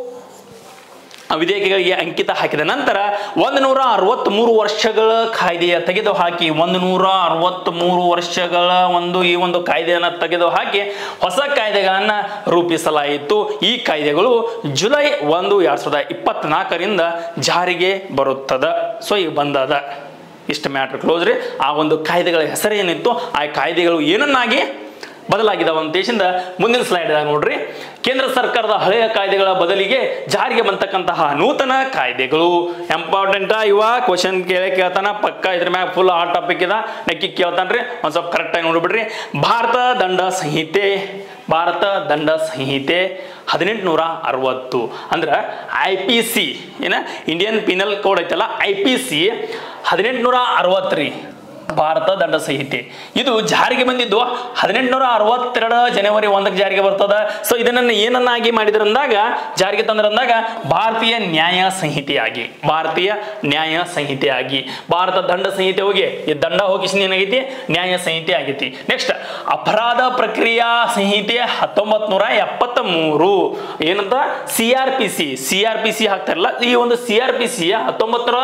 ವಿಧೇಯಕಗಳಿಗೆ ಅಂಕಿತ ಹಾಕಿದ ನಂತರ ಒಂದು ನೂರ ಅರವತ್ತ್ಮೂರು ವರ್ಷಗಳ ಕಾಯ್ದೆಯ ತೆಗೆದು ಹಾಕಿ ಒಂದು ನೂರ ಅರವತ್ತ್ಮೂರು ವರ್ಷಗಳ ಒಂದು ಈ ಒಂದು ಕಾಯ್ದೆಯನ್ನು ತೆಗೆದು ಹಾಕಿ ಹೊಸ ಕಾಯ್ದೆಗಳನ್ನು ರೂಪಿಸಲಾಯಿತು ಈ ಕಾಯ್ದೆಗಳು ಜುಲೈ ಒಂದು ಎರಡ್ ಸಾವಿರದ ಇಪ್ಪತ್ನಾಲ್ಕರಿಂದ ಜಾರಿಗೆ ಬರುತ್ತದೆ ಸೊ ಈಗ ಬಂದದ ಇಷ್ಟು ಮ್ಯಾಟ್ರ್ ಕ್ಲೋಸ್ ರೀ ಆ ಒಂದು ಕಾಯ್ದೆಗಳ ಹೆಸರೇನಿತ್ತು ಆ ಕಾಯ್ದೆಗಳು ಏನನ್ನಾಗಿ ಬದಲಾಗಿದ್ದಾವೆ ಅಂತ ದೇಶದಿಂದ ಮುಂದಿನ ಸ್ಲೈಡ್ ನೋಡ್ರಿ ಕೇಂದ್ರ ಸರ್ಕಾರದ ಹಳೆಯ ಕಾಯ್ದೆಗಳ ಬದಲಿಗೆ ಜಾರಿಗೆ ಬಂತಕ್ಕಂತಹ ನೂತನ ಕಾಯ್ದೆಗಳು ಇಂಪಾರ್ಟೆಂಟ್ ಇವ ಕ್ವಶನ್ ಕೇಳೇ ಕೇಳ್ತಾನ ಪಕ್ಕ ಇದ್ರ ಮ್ಯಾಗ ಫುಲ್ ಆ ಟಾಪಿಕ್ ಇದ ನೆಕ್ಕಿ ಕೇಳ್ತಾನ್ರಿ ಒಂದ್ ಸ್ವಲ್ಪ ಕರೆಕ್ಟಾಗಿ ನೋಡ್ಬಿಡ್ರಿ ಭಾರತ ದಂಡ ಸಂಹಿತೆ ಭಾರತ ದಂಡ ಸಂಹಿತೆ ಹದಿನೆಂಟುನೂರ ಅರವತ್ತು ಅಂದ್ರೆ ಐ ಪಿ ಸಿ ಏನ ಇಂಡಿಯನ್ ಪಿನಲ್ ಕೋಡ್ ಐತಲ್ಲ ಐ ಪಿ ಸಿ ಹದಿನೆಂಟುನೂರ ಅರವತ್ತು ಭಾರತ ದಂಡ ಸಂಹಿತೆ ಇದು ಜಾರಿಗೆ ಬಂದಿದ್ದು ಹದಿನೆಂಟುನೂರ ಅರವತ್ತೆರಡು ಜನವರಿ ಒಂದಕ್ಕೆ ಜಾರಿಗೆ ಬರ್ತದ ಸೊ ಇದನ್ನ ಏನನ್ನಾಗಿ ಮಾಡಿದ್ರಂದಾಗ ಜಾರಿಗೆ ತಂದ್ರಂದಾಗ ಭಾರತೀಯ ನ್ಯಾಯ ಸಂಹಿತೆಯಾಗಿ ಭಾರತೀಯ ನ್ಯಾಯ ಸಂಹಿತೆಯಾಗಿ ಭಾರತ ದಂಡ ಸಂಹಿತೆ ಹೋಗಿ ಈ ದಂಡ ಹೋಗಿಸಿ ಏನಾಗೈತಿ ನ್ಯಾಯ ಸಂಹಿತೆ ಆಗೈತಿ ನೆಕ್ಸ್ಟ್ ಅಪರಾಧ ಪ್ರಕ್ರಿಯಾ ಸಂಹಿತೆ ಹತ್ತೊಂಬತ್ ನೂರ ಎಪ್ಪತ್ತ ಮೂರು ಏನಂತ C R P C C R P C ಹಾಕ್ತಾರಲ್ಲ ಈ ಒಂದು ಸಿ ಆರ್ ಪಿ ಸಿ ಹತ್ತೊಂಬತ್ತರ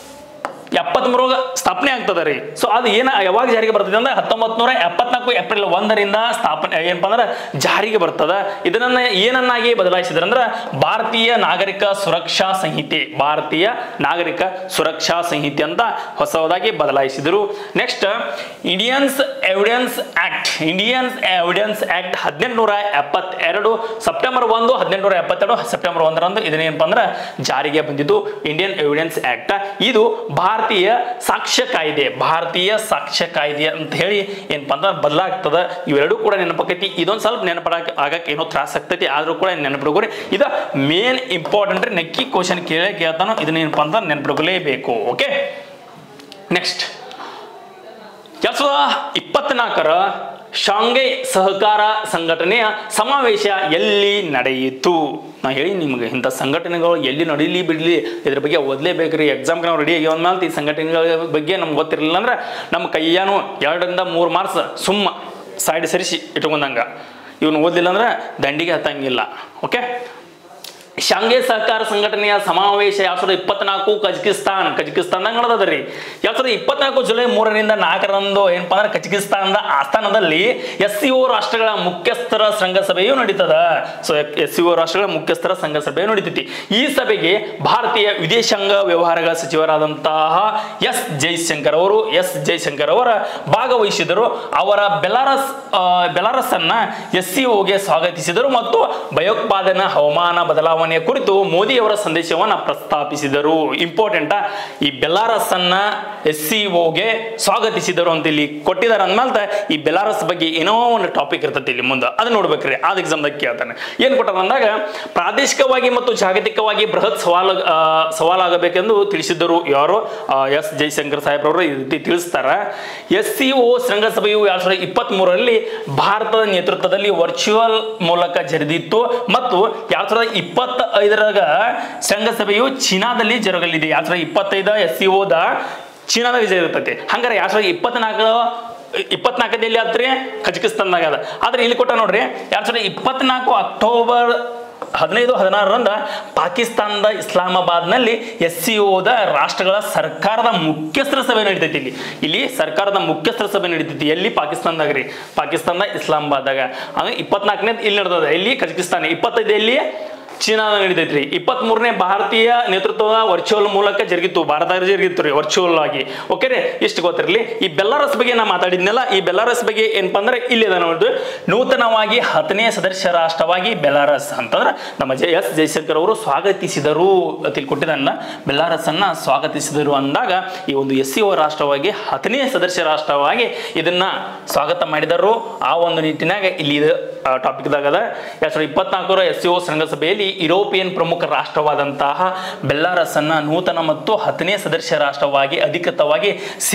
ಎಪ್ಪತ್ಮೂರಾಗ ಸ್ಥಾಪನೆ ಆಗ್ತದ ರೀ ಸೊ ಅದು ಏನ ಯಾವಾಗ ಜಾರಿಗೆ ಬರ್ತದೆ ಅಂದ್ರೆ ಹತ್ತೊಂಬತ್ ನೂರ ಎಪ್ಪತ್ನಾಲ್ಕು ಏಪ್ರಿಲ್ ಒಂದರಿಂದ ಸ್ಥಾಪನೆ ಏನಪ್ಪಾ ಅಂದ್ರೆ ಜಾರಿಗೆ ಬರ್ತದ ಇದನ್ನ ಏನನ್ನಾಗಿ ಬದಲಾಯಿಸಿದ್ರ ಅಂದ್ರೆ ಭಾರತೀಯ ನಾಗರಿಕ ಸುರಕ್ಷಾ ಸಂಹಿತೆ ಭಾರತೀಯ ನಾಗರಿಕ ಸುರಕ್ಷಾ ಸಂಹಿತೆ ಅಂತ ಹೊಸದಾಗಿ ಬದಲಾಯಿಸಿದರು next Indians evidence act Indians evidence act ಹದಿನೆಂಟುನೂರ ಎಪ್ಪತ್ತೆರಡು ಸೆಪ್ಟೆಂಬರ್ ಒಂದು ಹದಿನೆಂಟುನೂರ ಎಪ್ಪತ್ತೆರಡು ಸೆಪ್ಟೆಂಬರ್ ಒಂದರಂದು ಇದನ್ನೇನಪ್ಪ ಅಂದ್ರೆ ಜಾರಿಗೆ ಬಂದಿದ್ದು ಇಂಡಿಯನ್ ಎವಿಡೆನ್ಸ್ ಆಕ್ಟ್ ಇದು ಭಾರತೀಯ ಸಾಕ್ಷ್ಯ ಕಾಯ್ದೆ ಭಾರತೀಯ ಸಾಕ್ಷ್ಯ ಕಾಯ್ದೆ ಅಂತ ಹೇಳಿ ಏನಪ್ಪ ಅಂದ್ರೆ ಬದಲಾಗ್ತದ ಇವೆರಡೂ ಕೂಡ ನೆನಪಾಕೈತಿ ಇದೊಂದು ಸ್ವಲ್ಪ ನೆನಪಡಕ್ಕೆ ಆಗಕ್ಕೆ ಏನೋ ತ್ರಾಸ ಆಗ್ತೈತಿ ಆದ್ರೂ ಕೂಡ ನೆನಪಿಡ್ಕೋರಿ ಇದು ಮೇನ್ ಇಂಪಾರ್ಟೆಂಟ್ ರೀ ನಕ್ಕಿ ಕ್ವಶನ್ ಕೇಳೇ ಕೇಳ್ತಾನೋ ಇದನ್ನ ಏನಪ್ಪ ಅಂದ್ರೆ ನೆನಪಿಡ್ಕೊಲೇಬೇಕು ಓಕೆ ನೆಕ್ಸ್ಟ್ ಎರಡ್ ಸಾವಿರದ ಇಪ್ಪತ್ನಾಲ್ಕರ ಶಾಂಘೈ ಸಹಕಾರ ಸಂಘಟನೆಯ ಸಮಾವೇಶ ಎಲ್ಲಿ ನಡೆಯಿತು ನಾ ಹೇಳಿ ನಿಮ್ಗೆ ಇಂಥ ಸಂಘಟನೆಗಳು ಎಲ್ಲಿ ನಡೀಲಿ ಬಿಡಲಿ ಇದ್ರ ಬಗ್ಗೆ ಓದಲೇಬೇಕ್ರಿ ಎಕ್ಸಾಮ್ಗೆ ನಾವು ರೆಡಿ ಆಗಿ ಮೇಲೆ ಈ ಸಂಘಟನೆಗಳ ಬಗ್ಗೆ ನಮ್ಗೆ ಗೊತ್ತಿರಲಿಲ್ಲ ಅಂದ್ರೆ ನಮ್ಮ ಕೈಯಾನು ಎರಡರಿಂದ ಮೂರು ಮಾರ್ಕ್ಸ್ ಸುಮ್ಮ ಸೈಡ್ ಸರಿಸಿ ಇಟ್ಕೊಂಡಂಗ ಇವನು ಓದಲಿಲ್ಲ ಅಂದ್ರೆ ದಂಡಿಗೆ ಹತ್ತಂಗಿಲ್ಲ ಓಕೆ ಶಾಂಘೈ ಸಹಕಾರ ಸಂಘಟನೆಯ ಸಮಾವೇಶ ಎರಡ್ ಸಾವಿರದ ಇಪ್ಪತ್ನಾಲ್ಕು ಕಜಕಿಸ್ತಾನ್ ಕಜಕಿಸ್ತಾನ್ದಾಗ ನಡೆದದ್ರಿ ಎರಡ್ ಸಾವಿರದ ಇಪ್ಪತ್ನಾಲ್ಕು ಜುಲೈ ಮೂರರಿಂದ ನಾಲ್ಕರಂದು ಏನಪ್ಪಾ ಅಂದ್ರೆ ಕಜಕಿಸ್ತಾನದ ಆಸ್ಥಾನದಲ್ಲಿ ಎಸ್ ಸಿ ಒ ರಾಷ್ಟ್ರಗಳ ಮುಖ್ಯಸ್ಥರ ಶೃಂಗಸಭೆಯು ನಡೀತದ ಸೊ ಎಸ್ ಸಿ ಒ ರಾಷ್ಟ್ರಗಳ ಮುಖ್ಯಸ್ಥರ ಶೃಂಗಸಭೆಯು ನಡೀತೈತಿ ಈ ಸಭೆಗೆ ಭಾರತೀಯ ವಿದೇಶಾಂಗ ವ್ಯವಹಾರಗಳ ಸಚಿವರಾದಂತಹ ಎಸ್ ಜೈಶಂಕರ್ ಅವರು ಎಸ್ ಜೈಶಂಕರ್ ಅವರ ಭಾಗವಹಿಸಿದರು ಅವರ ಬೆಲಾರಸ್ ಆ, ಬೆಲಾರಸ್ ಅನ್ನ ಎಸ್ ಸಿ ಒಗೆ ಸ್ವಾಗತಿಸಿದರು ಮತ್ತು ಭಯೋತ್ಪಾದನಾ ಹವಾಮಾನ ಬದಲಾವಣೆಯ ಕುರಿತು ಮೋದಿ ಅವರ ಸಂದೇಶವನ್ನ ಪ್ರಸ್ತಾಪಿಸಿದರು ಇಂಪಾರ್ಟೆಂಟ್ ಈ ಬೆಲಾರಸ್ ಅನ್ನ ಎಸ್ ಸಿ ಒಗೆ ಸ್ವಾಗತಿಸಿದರು ಅಂತ ಇಲ್ಲಿ ಕೊಟ್ಟಿದ್ದಾರೆ ಅಂದ್ಮೇಲೆ ಈ ಬೆಲಾರಸ್ ಬಗ್ಗೆ ಏನೋ ಒಂದು ಟಾಪಿಕ್ ಇರ್ತೈತಿ ಇಲ್ಲಿ ಮುಂದೆ ಅದನ್ನ ನೋಡ್ಬೇಕ್ರಿ ಆದ ಎಕ್ಸಾಮ್ದಾಗ ಕೇಳ್ತಾನೆ ಏನ್ ಕೊಟ್ಟಾರ ಅಂದಾಗ ಪ್ರಾದೇಶಿಕವಾಗಿ ಮತ್ತು ಜಾಗತಿಕವಾಗಿ ಬೃಹತ್ ಸವಾಲು ಆ, ಸವಾಲಾಗಬೇಕೆಂದು ತಿಳಿಸಿದ್ದರು ಯಾರು ಎಸ್ ಜೈಶಂಕರ್ ಸಾಹೇಬ್ರವರು ಈ ರೀತಿ ತಿಳಿಸ್ತಾರ ಎಸ್ ಸಿ ಒ ಶೃಂಗಸಭೆಯು ಎರಡ್ ಸಾವಿರದ ಇಪ್ಪತ್ತ್ ಮೂರರಲ್ಲಿ ಭಾರತದ ನೇತೃತ್ವದಲ್ಲಿ ವರ್ಚುವಲ್ ಮೂಲಕ ಜರುಗಿತ್ತು ಮತ್ತು ಎರಡ್ ಸಾವಿರದ ಇಪ್ಪತ್ತ ಐದರಾಗ ಶೃಂಗಸಭೆಯು ಚೀನಾದಲ್ಲಿ ಜರುಗಲಿದೆ ಎರಡ್ ಸಾವಿರದ ಇಪ್ಪತ್ತೈದ ಎಸ್ ಸಿ ಒದ ಚೀನಾದಾಗ ಜರುಗುತ್ತೈತೆ ಹಂಗಾರೆ ಎರಡ್ ಸಾವಿರದ ಇಪ್ಪತ್ನಾಲ್ಕು ಇಪ್ಪತ್ನಾಲ್ಕದಲ್ಲಿ ಆತ್ರಿ ಕಜಕಿಸ್ತಾನ್ದಾಗ ಅದ ಆದ್ರೆ ಇಲ್ಲಿ ಕೊಟ್ಟ ನೋಡ್ರಿ ಎರಡ್ ಸಾವಿರದ ಇಪ್ಪತ್ನಾಲ್ಕು ಅಕ್ಟೋಬರ್ ಹದಿನೈದು ಹದಿನಾರರಂದ ಪಾಕಿಸ್ತಾನದ ಇಸ್ಲಾಮಾಬಾದ್ನಲ್ಲಿ ಎಸ್ ಸಿ ಒದ ರಾಷ್ಟ್ರಗಳ ಸರ್ಕಾರದ ಮುಖ್ಯಸ್ಥರ ಸಭೆ ನಡೀತೈತಿ ಇಲ್ಲಿ ಇಲ್ಲಿ ಸರ್ಕಾರದ ಮುಖ್ಯಸ್ಥರ ಸಭೆ ನಡೀತೈತಿ ಎಲ್ಲಿ ಪಾಕಿಸ್ತಾನದಾಗ ರೀ ಪಾಕಿಸ್ತಾನದ ಇಸ್ಲಾಮಾಬಾದ್ದಾಗ ಅಂದ್ರೆ ಇಪ್ಪತ್ನಾಲ್ಕನೇ ಇಲ್ಲಿ ನಡೆದದ ಎಲ್ಲಿ ಕಜಕಿಸ್ತಾನ ಇಪ್ಪತ್ತೈದು ಎಲ್ಲಿ ಚೀನಾದ ನಡೀತೈತ್ರಿ ಇಪ್ಪತ್ತ್ ಮೂರನೇ ಭಾರತೀಯ ನೇತೃತ್ವದ ವರ್ಚುವಲ್ ಮೂಲಕ ಜರುಗಿತ್ತು ಭಾರತ ಜರುಗಿತ್ತು ರೀ ವರ್ಚುವಲ್ ಆಗಿ ಓಕೆ ರೀ ಇಷ್ಟು ಗೊತ್ತಿರಲಿ ಈ ಬೆಲ್ಲಾರಸ್ ಬಗ್ಗೆ ನಾ ಮಾತಾಡಿದ್ನಲ್ಲ ಈ ಬೆಲ್ಲಾರಸ್ ಬಗ್ಗೆ ಏನಪ್ಪಾ ಅಂದ್ರೆ ಇಲ್ಲಿ ಅದ ನೋಡಿದ್ವಿ ನೂತನವಾಗಿ ಹತ್ತನೇ ಸದಸ್ಯ ರಾಷ್ಟ್ರವಾಗಿ ಬೆಲಾರಸ್ ಅಂತಂದ್ರೆ ನಮ್ಮ ಜೆ ಎಸ್ ಜಯಶಂಕರ್ ಅವರು ಸ್ವಾಗತಿಸಿದರು ತಿಳಿ ಕೊಟ್ಟಿದ್ದನ್ನ ಬೆಲಾರಸ್ ಅನ್ನ ಸ್ವಾಗತಿಸಿದರು ಅಂದಾಗ ಈ ಒಂದು ಎಸ್ ಸಿ ಒ ರಾಷ್ಟ್ರವಾಗಿ ಹತ್ತನೇ ಸದಸ್ಯ ರಾಷ್ಟ್ರವಾಗಿ ಇದನ್ನ ಸ್ವಾಗತ ಮಾಡಿದರು ಆ ಒಂದು ನಿಟ್ಟಿನಾಗ ಇಲ್ಲಿ ಇದು ಟಾಪಿಕ್ದಾಗ ಅದ ಎರಡ್ ಸಾವಿರದ ಇಪ್ಪತ್ನಾಲ್ಕರ ಎಸ್ ಸಿ ಒ ಶೃಂಗಸಭೆಯಲ್ಲಿ ಯುರೋಪಿಯನ್ ಪ್ರಮುಖ ರಾಷ್ಟ್ರವಾದಂತಹ ಬೆಲ್ಲಾರಸ್ ಅನ್ನ ನೂತನ ಮತ್ತು ಹತ್ತನೇ ಸದಸ್ಯ ರಾಷ್ಟ್ರವಾಗಿ ಅಧಿಕೃತವಾಗಿ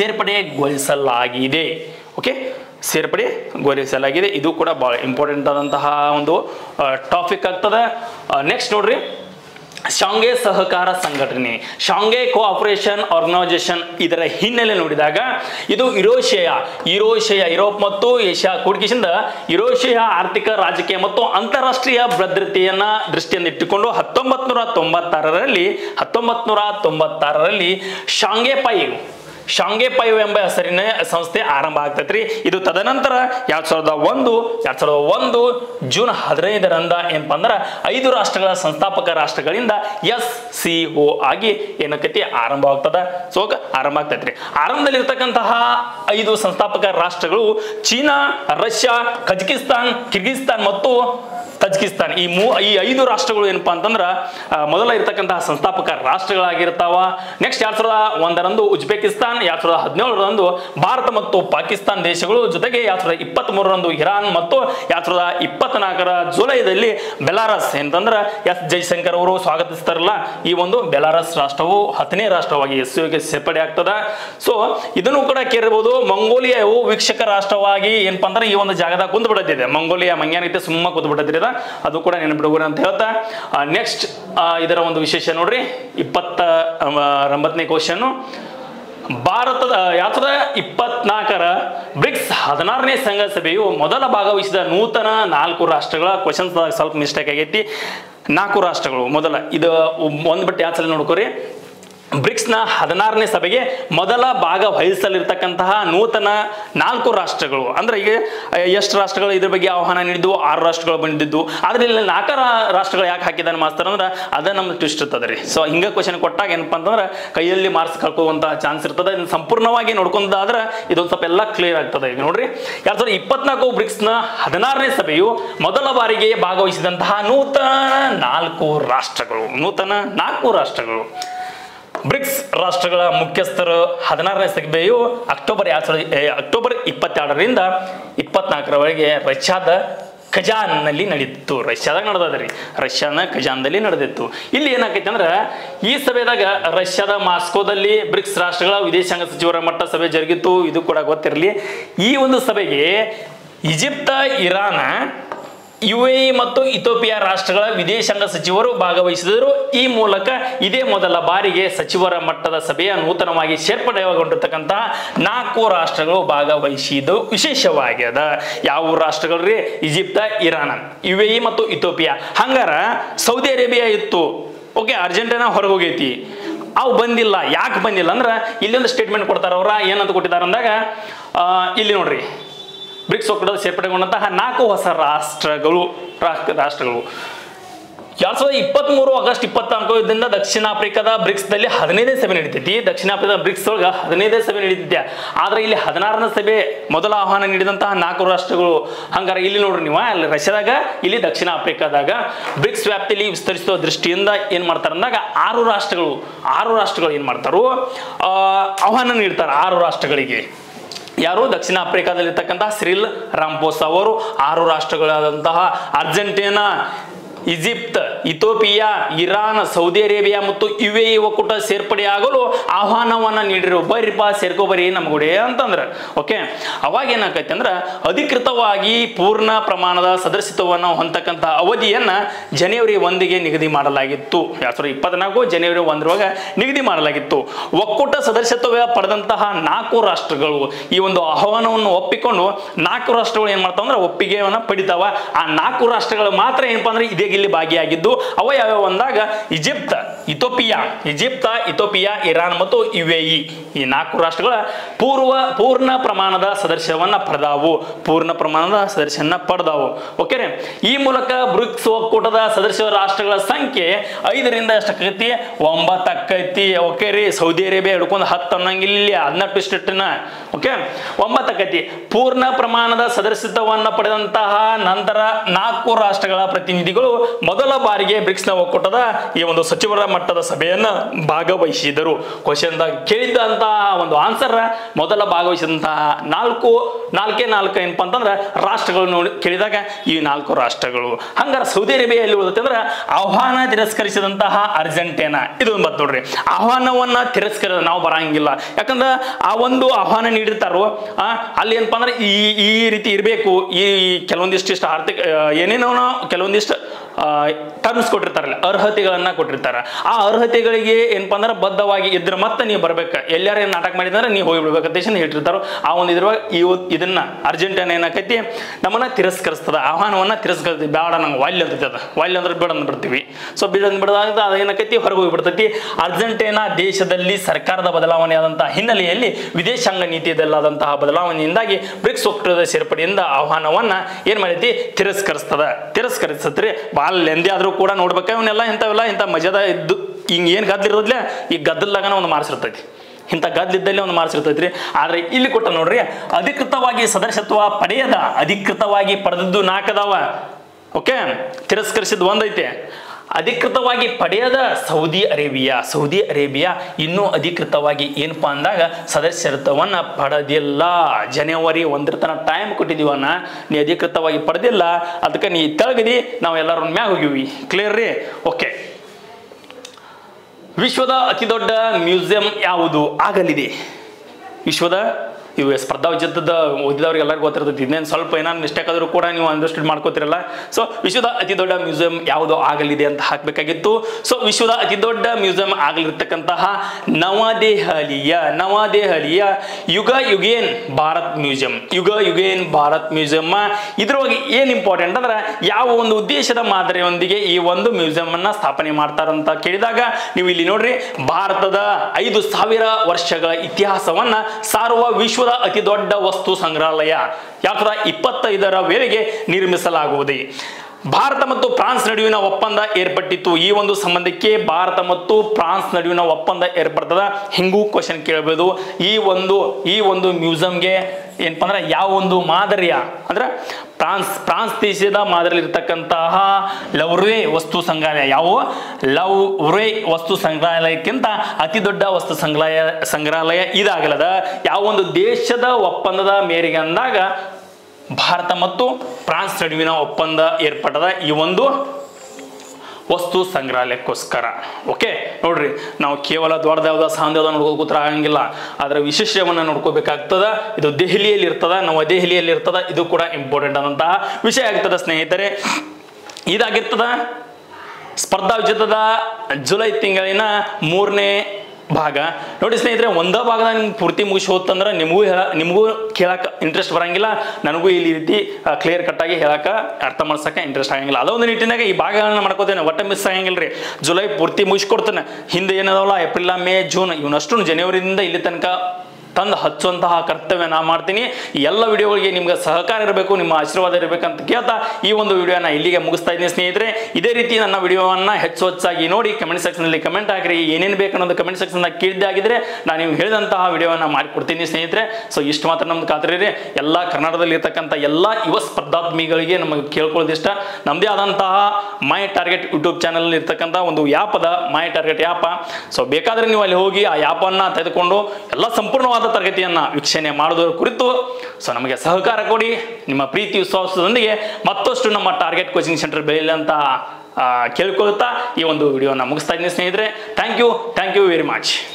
ಸೇರ್ಪಡೆಗೊಳಿಸಲಾಗಿದೆ ಓಕೆ ಸೇರ್ಪಡೆಗೊಳಿಸಲಾಗಿದೆ ಇದು ಕೂಡ ಬಹಳ ಇಂಪಾರ್ಟೆಂಟ್ ಆದಂತಹ ಒಂದು ಟಾಪಿಕ್ ಆಗ್ತದೆ ನೆಕ್ಸ್ಟ್ ನೋಡ್ರಿ ಶಾಂಘೈ ಸಹಕಾರ ಸಂಘಟನೆ ಶಾಂಘೈ ಕೋಆಪರೇಷನ್ ಆರ್ಗನೈಸೇಷನ್ ಇದರ ಹಿನ್ನೆಲೆ ನೋಡಿದಾಗ ಇದು ಯುರೋಷಿಯಾ ಯುರೋಷಿಯಾ ಯುರೋಪ್ ಮತ್ತು ಏಷ್ಯಾ ಕೂಡಿಕೆಯಿಂದ ಯುರೋಷಿಯಾ ಆರ್ಥಿಕ ರಾಜಕೀಯ ಮತ್ತು ಅಂತಾರಾಷ್ಟ್ರೀಯ ಭದ್ರತೆಯನ್ನ ದೃಷ್ಟಿಯಿಂದ ಇಟ್ಟುಕೊಂಡು ಹತ್ತೊಂಬತ್ ನೂರ ತೊಂಬತ್ತಾರರಲ್ಲಿ ಹತ್ತೊಂಬತ್ ನೂರ ತೊಂಬತ್ತಾರರಲ್ಲಿ ಶಾಂಘೈ ಫೈವ್ ಶಾಂಘೈ ಫೈವ್ ಎಂಬ ಹೆಸರಿನ ಸಂಸ್ಥೆ ಆರಂಭ ಆಗ್ತೈತ್ರಿ ಇದು ತದನಂತರ ಎರಡ್ ಸಾವಿರದ ಒಂದು ಎರಡ್ ಸಾವಿರದ ಒಂದು ಜೂನ್ ಹದಿನೈದರಂದ ಏನಪ್ಪ ಅಂದ್ರೆ ಐದು ರಾಷ್ಟ್ರಗಳ ಸಂಸ್ಥಾಪಕ ರಾಷ್ಟ್ರಗಳಿಂದ ಎಸ್ ಸಿ ಒ ಆಗಿ ಏನಕ್ಕೈತಿ ಆರಂಭ ಆಗ್ತದ ಸೊ ಆರಂಭ ಆಗ್ತೈತ್ರಿ ಆರಂಭದಲ್ಲಿರ್ತಕ್ಕಂತಹ ಐದು ಸಂಸ್ಥಾಪಕ ರಾಷ್ಟ್ರಗಳು ಚೀನಾ ರಷ್ಯಾ ಕಜಕಿಸ್ತಾನ್ ಕಿರ್ಗಿಸ್ತಾನ್ ಮತ್ತು ತಜ್ಕಿಸ್ತಾನ್ ಈ ಮೂ ಈ ಐದು ರಾಷ್ಟ್ರಗಳು ಏನಪ್ಪಾ ಅಂತಂದ್ರ ಆ, ಮೊದಲ ಇರ್ತಕ್ಕಂತಹ ಸಂಸ್ಥಾಪಕ ರಾಷ್ಟ್ರಗಳಾಗಿರ್ತಾವ ನೆಕ್ಸ್ಟ್ ಎರಡ್ ಸಾವಿರದ ಒಂದರಂದು ಉಜ್ಬೇಕಿಸ್ತಾನ್ ಎರಡ್ ಸಾವಿರದ ಹದಿನೇಳರಂದು ಭಾರತ ಮತ್ತು ಪಾಕಿಸ್ತಾನ್ ದೇಶಗಳು ಜೊತೆಗೆ ಎರಡ್ ಸಾವಿರದ ಇಪ್ಪತ್ತ್ ಮೂರರಂದು ಇರಾನ್ ಮತ್ತು ಎರಡ್ ಸಾವಿರದ ಇಪ್ಪತ್ನಾಲ್ಕರ ಜುಲೈದಲ್ಲಿ ಬೆಲಾರಸ್ ಅಂತಂದ್ರ ಎಸ್ ಜೈಶಂಕರ್ ಅವರು ಸ್ವಾಗತಿಸ್ತಾರಲ್ಲ ಈ ಒಂದು ಬೆಲಾರಸ್ ರಾಷ್ಟ್ರವು ಹತ್ತನೇ ರಾಷ್ಟ್ರವಾಗಿ ಎಸ್ ಗೆ ಸೇರ್ಪಡೆ ಆಗ್ತದ ಸೊ ಇದನ್ನು ಕೂಡ ಕೇಳಿರ್ಬೋದು ಮಂಗೋಲಿಯಾವು ವೀಕ್ಷಕ ರಾಷ್ಟ್ರವಾಗಿ ಏನಪ್ಪಾ ಅಂದ್ರೆ ಈ ಒಂದು ಜಾಗದಾಗ ಕುಂತ್ ಬಿಡತ್ತಿದೆ ಮಂಗೋಲಿಯಾ ಮಂಗ್ಯಾನೈತೆ ಸುಮ್ಮ ಕುಂತ್ ಬಿಡತ್ತಿದೆ ಅದು ಕೂಡ ನೆನಪಿಡ್ಬೋರಿ ಅಂತ ಹೇಳ್ತಾ ನೆಕ್ಸ್ಟ್ ಇದರ ಒಂದು ವಿಶೇಷ ನೋಡ್ರಿ ಇಪ್ಪತ್ತ ಒಂಬತ್ತನೇ ಕ್ವಶನ್ ಭಾರತದ ಎರಡ್ ಸಾವಿರದ ಇಪ್ಪತ್ನಾಲ್ಕರ ಬ್ರಿಕ್ಸ್ ಹದಿನಾರನೇ ಶೃಂಗಸಭೆಯು ಮೊದಲ ಭಾಗವಹಿಸಿದ ನೂತನ ನಾಲ್ಕು ರಾಷ್ಟ್ರಗಳ ಕ್ವಶನ್ಸ್ ಸ್ವಲ್ಪ ಮಿಸ್ಟೇಕ್ ಆಗೈತಿ ನಾಲ್ಕು ರಾಷ್ಟ್ರಗಳು ಮೊದಲ ಇದು ಒಂದು ಬಿಟ್ಟು ಯಾವ ಸಲ ನೋಡ್ಕೋರಿ ಬ್ರಿಕ್ಸ್ನ ಹದಿನಾರನೇ ಸಭೆಗೆ ಮೊದಲ ಭಾಗ ವಹಿಸಲಿರ್ತಕ್ಕಂತಹ ನೂತನ ನಾಲ್ಕು ರಾಷ್ಟ್ರಗಳು ಅಂದ್ರೆ ಈಗ ಎಷ್ಟು ರಾಷ್ಟ್ರಗಳು ಇದ್ರ ಬಗ್ಗೆ ಆಹ್ವಾನ ನೀಡಿದ್ವು ಆರು ರಾಷ್ಟ್ರಗಳು ಬಂದಿದ್ದು ಆದ್ರೆ ಇಲ್ಲಿ ನಾಲ್ಕು ರಾ- ರಾಷ್ಟ್ರಗಳು ಯಾಕೆ ಹಾಕಿದಾನೆ ಮಾಸ್ತರ್ ಅಂದ್ರೆ ಅದ ನಮ್ಗೆ ಟ್ವಿಸ್ಟ್ ಇರ್ತದೆ ರೀ ಸೊ ಹಿಂಗ ಕ್ವಶನ್ ಕೊಟ್ಟಾಗ ಏನಪ್ಪಾ ಅಂತಂದ್ರೆ ಕೈಯಲ್ಲಿ ಮಾರ್ಕ್ಸ್ ಕಳ್ಕೊಳ್ಳುವಂತಹ ಚಾನ್ಸ್ ಇರ್ತದೆ ಇದನ್ನ ಸಂಪೂರ್ಣವಾಗಿ ನೋಡ್ಕೊಂಡಾದ್ರೆ ಇದೊಂದು ಸ್ವಲ್ಪ ಎಲ್ಲ ಕ್ಲಿಯರ್ ಆಗ್ತದೆ ಈಗ ನೋಡ್ರಿ ಎರಡ್ ಸಾವಿರದ ಇಪ್ಪತ್ನಾಲ್ಕು ಬ್ರಿಕ್ಸ್ನ ಹದಿನಾರನೇ ಸಭೆಯು ಮೊದಲ ಬಾರಿಗೆ ಭಾಗವಹಿಸಿದಂತಹ ನೂತನ ನಾಲ್ಕು ರಾಷ್ಟ್ರಗಳು ನೂತನ ನಾಲ್ಕು ರಾಷ್ಟ್ರಗಳು ಬ್ರಿಕ್ಸ್ ರಾಷ್ಟ್ರಗಳ ಮುಖ್ಯಸ್ಥರು ಹದಿನಾರನೇ ಸಭೆಯು ಅಕ್ಟೋಬರ್ ಎರಡ್ ಸಾವಿರದ ಏ, ಅಕ್ಟೋಬರ್ ಇಪ್ಪತ್ತೆರಡರಿಂದ ಇಪ್ಪತ್ನಾಲ್ಕರವರೆಗೆ ರಷ್ಯಾದ ಖಜಾನ್ನಲ್ಲಿ ನಡೀತು ರಷ್ಯಾದಾಗ ನಡೆದದ್ರಿ ರಷ್ಯಾನ ಖಜಾನ್ದಲ್ಲಿ ನಡೆದಿತ್ತು ಇಲ್ಲಿ ಏನಾಕೈತಿ ಅಂದ್ರೆ ಈ ಸಭೆದಾಗ ರಷ್ಯಾದ ಮಾಸ್ಕೋದಲ್ಲಿ ಬ್ರಿಕ್ಸ್ ರಾಷ್ಟ್ರಗಳ ವಿದೇಶಾಂಗ ಸಚಿವರ ಮಟ್ಟ ಸಭೆ ಜರುಗಿತ್ತು ಇದು ಕೂಡ ಗೊತ್ತಿರಲಿ ಈ ಒಂದು ಸಭೆಗೆ Egypt Iran U A E ಮತ್ತು ಇಥೋಪಿಯಾ ರಾಷ್ಟ್ರಗಳ ವಿದೇಶಾಂಗ ಸಚಿವರು ಭಾಗವಹಿಸಿದರು ಈ ಮೂಲಕ ಇದೇ ಮೊದಲ ಬಾರಿಗೆ ಸಚಿವರ ಮಟ್ಟದ ಸಭೆಯ ನೂತನವಾಗಿ ಸೇರ್ಪಡೆಗೊಂಡಿರ್ತಕ್ಕಂತಹ ನಾಲ್ಕು ರಾಷ್ಟ್ರಗಳು ಭಾಗವಹಿಸಿದ್ದು ವಿಶೇಷವಾಗ್ಯದ ಯಾವ ರಾಷ್ಟ್ರಗಳು ರೀ Egypt Iran U A E ಮತ್ತು ಇಥೋಪಿಯಾ ಹಂಗಾರ ಸೌದಿ ಅರೇಬಿಯಾ ಇತ್ತು ಓಕೆ ಅರ್ಜೆಂಟೀನಾ ಹೊರಗೆ ಹೋಗೈತಿ ಅವು ಬಂದಿಲ್ಲ ಯಾಕೆ ಬಂದಿಲ್ಲ ಅಂದ್ರೆ ಇಲ್ಲೊಂದು ಸ್ಟೇಟ್ಮೆಂಟ್ ಕೊಡ್ತಾರ ಅವ್ರ ಏನಂತ ಕೊಟ್ಟಿದ್ದಾರೆ ಅಂದಾಗ ಆ, ಇಲ್ಲಿ ನೋಡ್ರಿ ಬ್ರಿಕ್ಸ್ ಒಕ್ಕೂಟದ ಸೇರ್ಪಡೆಗೊಂಡಂತಹ ನಾಲ್ಕು ಹೊಸ ರಾಷ್ಟ್ರಗಳು ರಾಷ್ಟ್ರ ರಾಷ್ಟ್ರಗಳು ಎರಡ್ ಸಾವಿರದ ಇಪ್ಪತ್ಮೂರು ಆಗಸ್ಟ್ ಇಪ್ಪತ್ನಾಲ್ಕರಿಂದ ದಕ್ಷಿಣ ಆಫ್ರಿಕಾದ ಬ್ರಿಕ್ಸ್ದಲ್ಲಿ ಹದಿನೈದನೇ ಸಭೆ ನಡೀತೈತಿ ದಕ್ಷಿಣ ಆಫ್ರಿಕಾದ ಬ್ರಿಕ್ಸ್ ಒಳಗೆ ಹದಿನೈದನೇ ಸಭೆ ನಡೀತೈತೆ ಆದ್ರೆ ಇಲ್ಲಿ ಹದಿನಾರನೇ ಸಭೆ ಮೊದಲ ಆಹ್ವಾನ ನೀಡಿದಂತಹ ನಾಲ್ಕು ರಾಷ್ಟ್ರಗಳು ಹಂಗಾರೆ ಇಲ್ಲಿ ನೋಡ್ರಿ ನೀವು ಅಲ್ಲಿ ರಷ್ಯಾದಾಗ ಇಲ್ಲಿ ದಕ್ಷಿಣ ಆಫ್ರಿಕಾದಾಗ ಬ್ರಿಕ್ಸ್ ವ್ಯಾಪ್ತಿಯಲ್ಲಿ ವಿಸ್ತರಿಸುವ ದೃಷ್ಟಿಯಿಂದ ಏನ್ ಮಾಡ್ತಾರೆ ಅಂದಾಗ ಆರು ರಾಷ್ಟ್ರಗಳು ಆರು ರಾಷ್ಟ್ರಗಳು ಏನ್ ಮಾಡ್ತಾರೋ ಆ, ಆಹ್ವಾನ ನೀಡ್ತಾರೆ ಆರು ರಾಷ್ಟ್ರಗಳಿಗೆ ಯಾರು ದಕ್ಷಿಣ ಆಫ್ರಿಕಾದಲ್ಲಿರ್ತಕ್ಕಂತಹ ಸಿರಿಲ್ ರಾಂಪೋಸ್ ಅವರು ಆರು ರಾಷ್ಟ್ರಗಳಾದಂತಹ Argentina Egypt Ethiopia Iran Saudi Arabia ಮತ್ತು ಯು ಎ ಇ ಒಕ್ಕೂಟ ಸೇರ್ಪಡೆಯಾಗಲು ಆಹ್ವಾನವನ್ನ ನೀಡಿರೋ ಬರ್ರಿಪ್ಪ ಸೇರ್ಕೋ ಬರ್ರಿ ನಮ್ಗುಡೆ ಅಂತಂದ್ರೆ ಓಕೆ ಅವಾಗ ಏನಾಕೈತಿ ಅಂದ್ರೆ ಅಧಿಕೃತವಾಗಿ ಪೂರ್ಣ ಪ್ರಮಾಣದ ಸದಸ್ಯತ್ವವನ್ನು ಹೊಂದತಕ್ಕಂಥ ಅವಧಿಯನ್ನ ಜನವರಿ ಒಂದಿಗೆ ನಿಗದಿ ಮಾಡಲಾಗಿತ್ತು ಎರಡ್ ಸಾವಿರದ ಇಪ್ಪತ್ನಾಲ್ಕು ಜನವರಿ ಒಂದರೊಳಗೆ ನಿಗದಿ ಮಾಡಲಾಗಿತ್ತು ಒಕ್ಕೂಟ ಸದಸ್ಯತ್ವ ಪಡೆದಂತಹ ನಾಲ್ಕು ರಾಷ್ಟ್ರಗಳು ಈ ಒಂದು ಆಹ್ವಾನವನ್ನು ಒಪ್ಪಿಕೊಂಡು ನಾಲ್ಕು ರಾಷ್ಟ್ರಗಳು ಏನ್ ಮಾಡ್ತಾವ ಅಂದ್ರೆ ಒಪ್ಪಿಗೆಯನ್ನ ಪಡಿತಾವ ಆ ನಾಲ್ಕು ರಾಷ್ಟ್ರಗಳು ಮಾತ್ರ ಏನಪ್ಪಾ ಅಂದ್ರೆ ಇದೇ ಇಲ್ಲಿ ಭಾಗಿಯಾಗಿದ್ದು ಅವ ಯಾವ್ಯಾವ ಅಂದಾಗ Egypt Ethiopia Egypt Ethiopia Iran ಮತ್ತು ಯು ಎ ಇ ಈ ನಾಲ್ಕು ರಾಷ್ಟ್ರಗಳ ಪೂರ್ವ ಪೂರ್ಣ ಪ್ರಮಾಣದ ಸದಸ್ಯವನ್ನ ಪಡೆದಾವು ಪೂರ್ಣ ಪ್ರಮಾಣದ ಸದಸ್ಯನ್ನ ಪಡೆದಾವು ಓಕೆನೆ ಈ ಮೂಲಕ ಬ್ರಿಕ್ಸ್ ಒಕ್ಕೂಟದ ಸದಸ್ಯ ರಾಷ್ಟ್ರಗಳ ಸಂಖ್ಯೆ ಐದರಿಂದ ಎಷ್ಟಾಕೈತಿ ಒಂಬತ್ತಕ್ಕೈತಿ ಓಕೆ ರೀ ಸೌದಿ ಅರೇಬಿಯಾ ಹಿಡ್ಕೊಂಡು ಹತ್ತು ಅನ್ನಂಗಿಲ್ಲ ಇಲ್ಲಿ ಹದಿನೆಂಟು ಸ್ಟೇಟ್ನ ಓಕೆ ಒಂಬತ್ತಕ್ಕೈತಿ ಪೂರ್ಣ ಪ್ರಮಾಣದ ಸದಸ್ಯತ್ವವನ್ನು ಪಡೆದಂತಹ ನಂತರ ನಾಲ್ಕು ರಾಷ್ಟ್ರಗಳ ಪ್ರತಿನಿಧಿಗಳು ಮೊದಲ ಬಾರಿಗೆ ಬ್ರಿಕ್ಸ್ನ ಒಕ್ಕೂಟದ ಈ ಒಂದು ಸಚಿವರ ಮಟ್ಟದ ಸಭೆಯನ್ನ ಭಾಗವಹಿಸಿದರು ಕ್ವಶನ್ ಕೇಳಿದಂತಹ ಒಂದು ಆನ್ಸರ್ ಮೊದಲ ಭಾಗವಹಿಸಿದಂತಹ ನಾಲ್ಕು ನಾಲ್ಕೇ ನಾಲ್ಕು ಏನಪ್ಪ ಅಂತಂದ್ರೆ ರಾಷ್ಟ್ರಗಳು ನೋಡಿ ಕೇಳಿದಾಗ ಈ ನಾಲ್ಕು ರಾಷ್ಟ್ರಗಳು ಹಂಗಾರೆ ಸೌದಿ ಅರೇಬಿಯಾ ಎಲ್ಲಿ ಉಳಿದತ್ತೆ ಅಂದ್ರೆ ಆಹ್ವಾನ ತಿರಸ್ಕರಿಸಿದಂತಹ ಅರ್ಜೆಂಟೀನಾ ಇದು ಒಂದು ಬತ್ ನೋಡ್ರಿ ಆಹ್ವಾನವನ್ನ ತಿರಸ್ಕರ ನಾವು ಬರಂಗಿಲ್ಲ ಯಾಕಂದ್ರೆ ಆ ಒಂದು ಆಹ್ವಾನ ನೀಡಿರ್ತಾರೋ ಆ, ಅಲ್ಲಿ ಏನಪ್ಪಾ ಅಂದ್ರೆ ಈ ಈ ರೀತಿ ಇರಬೇಕು ಈ ಕೆಲವೊಂದಿಷ್ಟು ಇಷ್ಟು ಆರ್ಥಿಕ ಆ, ಏನೇನೋ ಕೆಲವೊಂದಿಷ್ಟು ಟರ್ಮ್ಸ್ ಕೊಟ್ಟಿರ್ತಾರಲ್ಲ ಅರ್ಹತೆಗಳನ್ನ ಕೊಟ್ಟಿರ್ತಾರ ಆ ಅರ್ಹತೆಗಳಿಗೆ ಏನಪ್ಪಾ ಅಂದ್ರೆ ಬದ್ಧವಾಗಿ ಇದ್ರ ಮತ್ತೆ ನೀವು ಬರ್ಬೇಕು ಎಲ್ಲಾರ ಏನ್ ನಾಟಕ ಮಾಡಿದ್ರೆ ನೀವು ಹೋಗಿ ಬಿಡ್ಬೇಕಂತ ಹೇಳಿ ಹೇಳಿರ್ತಾರೋ ಆ ಒಂದು ಇದ್ರೊಳಗೆ ಇವ್ ಇದನ್ನ ಅರ್ಜೆಂಟೀನಾ ಏನಾಕೈತಿ ನಮ್ಮನ್ನ ತಿರಸ್ಕರಿಸ್ತದ ಆಹ್ವಾನವನ್ನ ತಿರಸ್ಕರಿಸ್ತೀವಿ ಬೇಡ ನಂಗೆ ವಾಲ್ಯ ಅಂತೈತಿ ಅದು ವಾಲ್ಯ ಅಂದ್ರೆ ಬೇಡ ಅಂದ್ಬಿಡ್ತೀವಿ ಸೊ ಬಿಡ ಅಂದ್ಬಿಡ್ದಾಗ ಅದೇನಾಕೈತಿ ಹೊರಗೆ ಹೋಗ್ಬಿಡ್ತೈತಿ ಅರ್ಜೆಂಟೀನಾ ದೇಶದಲ್ಲಿ ಸರ್ಕಾರದ ಬದಲಾವಣೆ ಆದಂತಹ ಹಿನ್ನೆಲೆಯಲ್ಲಿ ವಿದೇಶಾಂಗ ನೀತಿಯಲ್ಲಾದಂತಹ ಬದಲಾವಣೆಯಿಂದಾಗಿ ಬ್ರಿಕ್ಸ್ ಒಕ್ಕೂಟದ ಸೇರ್ಪಡೆಯಿಂದ ಆಹ್ವಾನವನ್ನ ಏನ್ ಮಾಡೈತಿ ತಿರಸ್ಕರಿಸ್ತದ ತಿರಸ್ಕರಿಸತ್ರಿ ಭಾಳ ಲೆಂದಿ ಆದ್ರೂ ಕೂಡ ನೋಡ್ಬೇಕ ಇವನ್ನೆಲ್ಲ ಇಂಥವೆಲ್ಲ ಇಂಥ ಮಜದ ಇದ್ದು ಹಿಂಗ್ ಏನ್ ಗದ್ದಲಿರೋದ್ಲೆ ಈ ಗದ್ದಲ್ದಾಗನ ಒಂದು ಮಾರ್ಸಿರ್ತೈತಿ ಇಂಥ ಗದ್ದಲಿದ್ದಲ್ಲಿ ಒಂದು ಮಾರ್ಸಿರ್ತೈತ್ರಿ ಆದ್ರೆ ಇಲ್ಲಿ ಕೊಟ್ಟ ನೋಡ್ರಿ ಅಧಿಕೃತವಾಗಿ ಸದಸ್ಯತ್ವ ಪಡೆಯದ ಅಧಿಕೃತವಾಗಿ ಪಡೆದದ್ದು ನಾಲ್ಕದಾವ ಓಕೆ ತಿರಸ್ಕರಿಸಿದ್ ಒಂದೈತೆ ಅಧಿಕೃತವಾಗಿ ಪಡೆಯದ ಸೌದಿ ಅರೇಬಿಯಾ ಸೌದಿ ಅರೇಬಿಯಾ ಇನ್ನೂ ಅಧಿಕೃತವಾಗಿ ಏನಪ್ಪಾ ಅಂದಾಗ ಸದಸ್ಯತ್ವವನ್ನು ಪಡೆದಿಲ್ಲ ಜನವರಿ ಒಂದರ ತನಕ ಟೈಮ್ ಕೊಟ್ಟಿದ್ದೀವನ್ನ ನೀ ಅಧಿಕೃತವಾಗಿ ಪಡೆದಿಲ್ಲ ಅದಕ್ಕೆ ನೀ ತೆಳಗದಿ ನಾವು ಎಲ್ಲರೂ ಮ್ಯಾಗ ಹೋಗಿವಿ ಕ್ಲಿಯರ್ ರೀ ಓಕೆ ವಿಶ್ವದ ಅತಿ ದೊಡ್ಡ ಮ್ಯೂಸಿಯಂ ಯಾವುದು ಆಗಲಿದೆ ವಿಶ್ವದ ಇವು ಸ್ಪರ್ಧಾ ವಿಜೇತದ ಓದಿದವ್ರಿಗೆ ಎಲ್ಲರಿಗೂ ಗೊತ್ತಿರ್ತೈತಿ ಇನ್ನೇನು ಸ್ವಲ್ಪ ಏನಾದ್ರು ಮಿಸ್ಟೇಕ್ ಆದರೂ ಕೂಡ ನೀವು ಅಂಡರ್ಸ್ಟ್ಯಾಂಡ್ ಮಾಡ್ಕೋತಿರಲ್ಲ ಸೊ ವಿಶ್ವದ ಅತಿ ದೊಡ್ಡ ಮ್ಯೂಸಿಯಂ ಯಾವುದು ಆಗಲಿದೆ ಅಂತ ಹಾಕಬೇಕಾಗಿತ್ತು ಸೊ ವಿಶ್ವದ ಅತಿ ದೊಡ್ಡ ಮ್ಯೂಸಿಯಂ ಆಗಲಿರ್ತಕ್ಕಂತಹ ನವದೆಹಲಿಯ ನವದೆಹಲಿಯ ಯುಗ ಯುಗೇನ್ ಭಾರತ್ ಮ್ಯೂಸಿಯಂ ಯುಗ ಯುಗೇನ್ ಭಾರತ್ ಮ್ಯೂಸಿಯಂ ಇದ್ರೊಳಗೆ ಏನು ಇಂಪಾರ್ಟೆಂಟ್ ಅಂದ್ರೆ ಯಾವ ಒಂದು ಉದ್ದೇಶದ ಮಾದರಿಯೊಂದಿಗೆ ಈ ಒಂದು ಮ್ಯೂಸಿಯಂ ಅನ್ನ ಸ್ಥಾಪನೆ ಮಾಡ್ತಾರಂತ ಕೇಳಿದಾಗ ನೀವು ಇಲ್ಲಿ ನೋಡ್ರಿ ಭಾರತದ ಐದು ಸಾವಿರ ವರ್ಷಗಳ ಇತಿಹಾಸವನ್ನ ಸಾರುವ ವಿಶ್ವದ ಅತಿ ದೊಡ್ಡ ವಸ್ತು ಸಂಗ್ರಹಾಲಯ ಯಾವ ಥರ ಇಪ್ಪತ್ತೈದರ ವೇಳೆಗೆ ನಿರ್ಮಿಸಲಾಗುವುದು ಭಾರತ ಮತ್ತು ಫ್ರಾನ್ಸ್ ನಡುವಿನ ಒಪ್ಪಂದ ಏರ್ಪಟ್ಟಿತ್ತು ಈ ಒಂದು ಸಂಬಂಧಕ್ಕೆ ಭಾರತ ಮತ್ತು ಫ್ರಾನ್ಸ್ ನಡುವಿನ ಒಪ್ಪಂದ ಏರ್ಪಡ್ತದ ಹಿಂಗೂ ಕ್ವಶನ್ ಕೇಳಬಹುದು ಈ ಒಂದು ಈ ಒಂದು ಮ್ಯೂಸಿಯಂಗೆ ಏನಪ್ಪ ಅಂದ್ರೆ ಯಾವ ಒಂದು ಮಾದರಿಯ ಅಂದ್ರೆ ಫ್ರಾನ್ಸ್ ಫ್ರಾನ್ಸ್ ದೇಶದ ಮಾದರಿಯಲ್ಲಿ ಇರ್ತಕ್ಕಂತಹ ಲವ್ರೇ ವಸ್ತು ಸಂಗ್ರಹಾಲಯ ಯಾವ ಲವ್ರೇ ವಸ್ತು ಸಂಗ್ರಹಾಲಯಕ್ಕಿಂತ ಅತಿ ದೊಡ್ಡ ವಸ್ತು ಸಂಗ್ರಹಾಲಯ ಸಂಗ್ರಹಾಲಯ ಇದಾಗಲದ ಯಾವ ಒಂದು ದೇಶದ ಒಪ್ಪಂದದ ಮೇರೆಗೆ ಅಂದಾಗ ಭಾರತ ಮತ್ತು ಫ್ರಾನ್ಸ್ ನಡುವಿನ ಒಪ್ಪಂದ ಏರ್ಪಟ್ಟದ ಈ ಒಂದು ವಸ್ತು ಸಂಗ್ರಹಾಲಯಕ್ಕೋಸ್ಕರ ಓಕೆ ನೋಡ್ರಿ ನಾವು ಕೇವಲ ದೊಡ್ಡದ ಯಾವ್ದು ಸಣ್ಣ ಯಾವ್ದು ನೋಡ್ಕೋ ಕೂತ್ರ ಆಗಂಗಿಲ್ಲ ಅದರ ವಿಶೇಷವನ್ನು ನೋಡ್ಕೋಬೇಕಾಗ್ತದ ಇದು ದೆಹಲಿಯಲ್ಲಿ ಇರ್ತದ ನಾವು ದೆಹಲಿಯಲ್ಲಿ ಇರ್ತದ ಇದು ಕೂಡ ಇಂಪಾರ್ಟೆಂಟ್ ಆದಂತಹ ವಿಷಯ ಆಗ್ತದ ಸ್ನೇಹಿತರೆ ಇದಾಗಿರ್ತದ ಸ್ಪರ್ಧಾ ವಿಜೇತದ ಜುಲೈ ತಿಂಗಳಿನ ಮೂರನೇ ಭಾಗ ನೋಡಿ ಸ್ನೇಹಿತರೆ ಒಂದ ಭಾಗದ ನಿಮ್ಗೆ ಪೂರ್ತಿ ಮುಗಿಸಿ ಹೋತಂದ್ರೆ ನಿಮಗೂ ಹೇಳ ನಿಮಗೂ ಕೇಳಕ್ಕೆ ಇಂಟ್ರೆಸ್ಟ್ ಬರಂಗಿಲ್ಲ ನನಗೂ ಇಲ್ಲಿ ಈ ರೀತಿ ಕ್ಲಿಯರ್ ಕಟ್ ಆಗಿ ಹೇಳಕ್ಕೆ ಅರ್ಥ ಮಾಡ್ಸಕ್ಕೆ ಇಂಟ್ರೆಸ್ಟ್ ಆಗಂಗಿಲ್ಲ ಅದೊಂದು ನಿಟ್ಟಿನಾಗ ಈ ಭಾಗಗಳನ್ನ ಮಾಡ್ಕೋತೇನೆ ಒಟ್ಟ ಮಿಸ್ ಆಗಂಗಿಲ್ಲ ರೀ ಜುಲೈ ಪೂರ್ತಿ ಮುಗಿಸ್ಕೊಡ್ತೇನೆ ಹಿಂದೆ ಏನದವಲ್ಲ ಏಪ್ರಿಲ್ ಮೇ ಜೂನ್ ಇವನಷ್ಟು ಜನವರಿಯಿಂದ ಇಲ್ಲಿ ತನಕ ತಂದು ಹಚ್ಚುವಂತಹ ಕರ್ತವ್ಯ ನಾ ಮಾಡ್ತೀನಿ ಈ ಎಲ್ಲ ವಿಡಿಯೋಗಳಿಗೆ ನಿಮ್ಗೆ ಸಹಕಾರ ಇರಬೇಕು ನಿಮ್ಮ ಆಶೀರ್ವಾದ ಇರಬೇಕಂತ ಕೇಳ್ತಾ ಈ ಒಂದು ವಿಡಿಯೋನ ಇಲ್ಲಿಗೆ ಮುಗಿಸ್ತಾ ಇದ್ದೀನಿ ಸ್ನೇಹಿತರೆ ಇದೇ ರೀತಿ ನನ್ನ ವಿಡಿಯೋವನ್ನ ಹೆಚ್ಚು ಹೆಚ್ಚಾಗಿ ನೋಡಿ ಕಮೆಂಟ್ ಸೆಕ್ಷನಲ್ಲಿ ಕಮೆಂಟ್ ಹಾಕಿರಿ ಏನೇನು ಬೇಕು ಅನ್ನೋದು ಕಮೆಂಟ್ ಸೆಕ್ಷನ್ ಕೇಳಿದ್ದೆ ಆಗಿದ್ರೆ ನಾನು ನೀವು ಹೇಳಿದಂತಹ ವಿಡಿಯೋವನ್ನ ಮಾಡಿಕೊಡ್ತೀನಿ ಸ್ನೇಹಿತರೆ ಸೊ ಇಷ್ಟು ಮಾತ್ರ ನಮ್ದು ಖಾತ್ರಿ ಎಲ್ಲ ಕರ್ನಾಟಕದಲ್ಲಿ ಇರ್ತಕ್ಕಂಥ ಎಲ್ಲ ಯುವ ಸ್ಪರ್ಧಾತ್ಮಿಗಳಿಗೆ ನಮಗೆ ಕೇಳ್ಕೊಳ್ಳೋದಿಷ್ಟ ನಮ್ಮದೇ ಆದಂತಹ ಮೈ ಟಾರ್ಗೆಟ್ ಯೂಟ್ಯೂಬ್ ಚಾನಲ್ ಇರ್ತಕ್ಕಂಥ ಒಂದು ಆ್ಯಪ್ ಅದ ಮೈ ಟಾರ್ಗೆಟ್ ಆ್ಯಪ್ ಸೊ ಬೇಕಾದ್ರೆ ನೀವು ಅಲ್ಲಿ ಹೋಗಿ ಆ ಆ್ಯಪನ್ನು ತೆಗೆದುಕೊಂಡು ಎಲ್ಲ ಸಂಪೂರ್ಣವಾದ ತರಗತಿಯನ್ನು ವೀಕ್ಷಣೆ ಮಾಡೋದರ ಕುರಿತು ಸೊ ನಮಗೆ ಸಹಕಾರ ಕೊಡಿ ನಿಮ್ಮ ಪ್ರೀತಿ ವಿಶ್ವಾಸದೊಂದಿಗೆ ಮತ್ತಷ್ಟು ನಮ್ಮ ಟಾರ್ಗೆಟ್ ಕೋಚಿಂಗ್ ಸೆಂಟರ್ ಬೆಳೆಯಲಿ ಅಂತ ಆ, ಕೇಳ್ಕೊಳ್ತಾ ಈ ಒಂದು ವಿಡಿಯೋನ ಮುಗಿಸ್ತಾ ಇದ್ದೀನಿ ಸ್ನೇಹಿತರೆ thank you thank you very much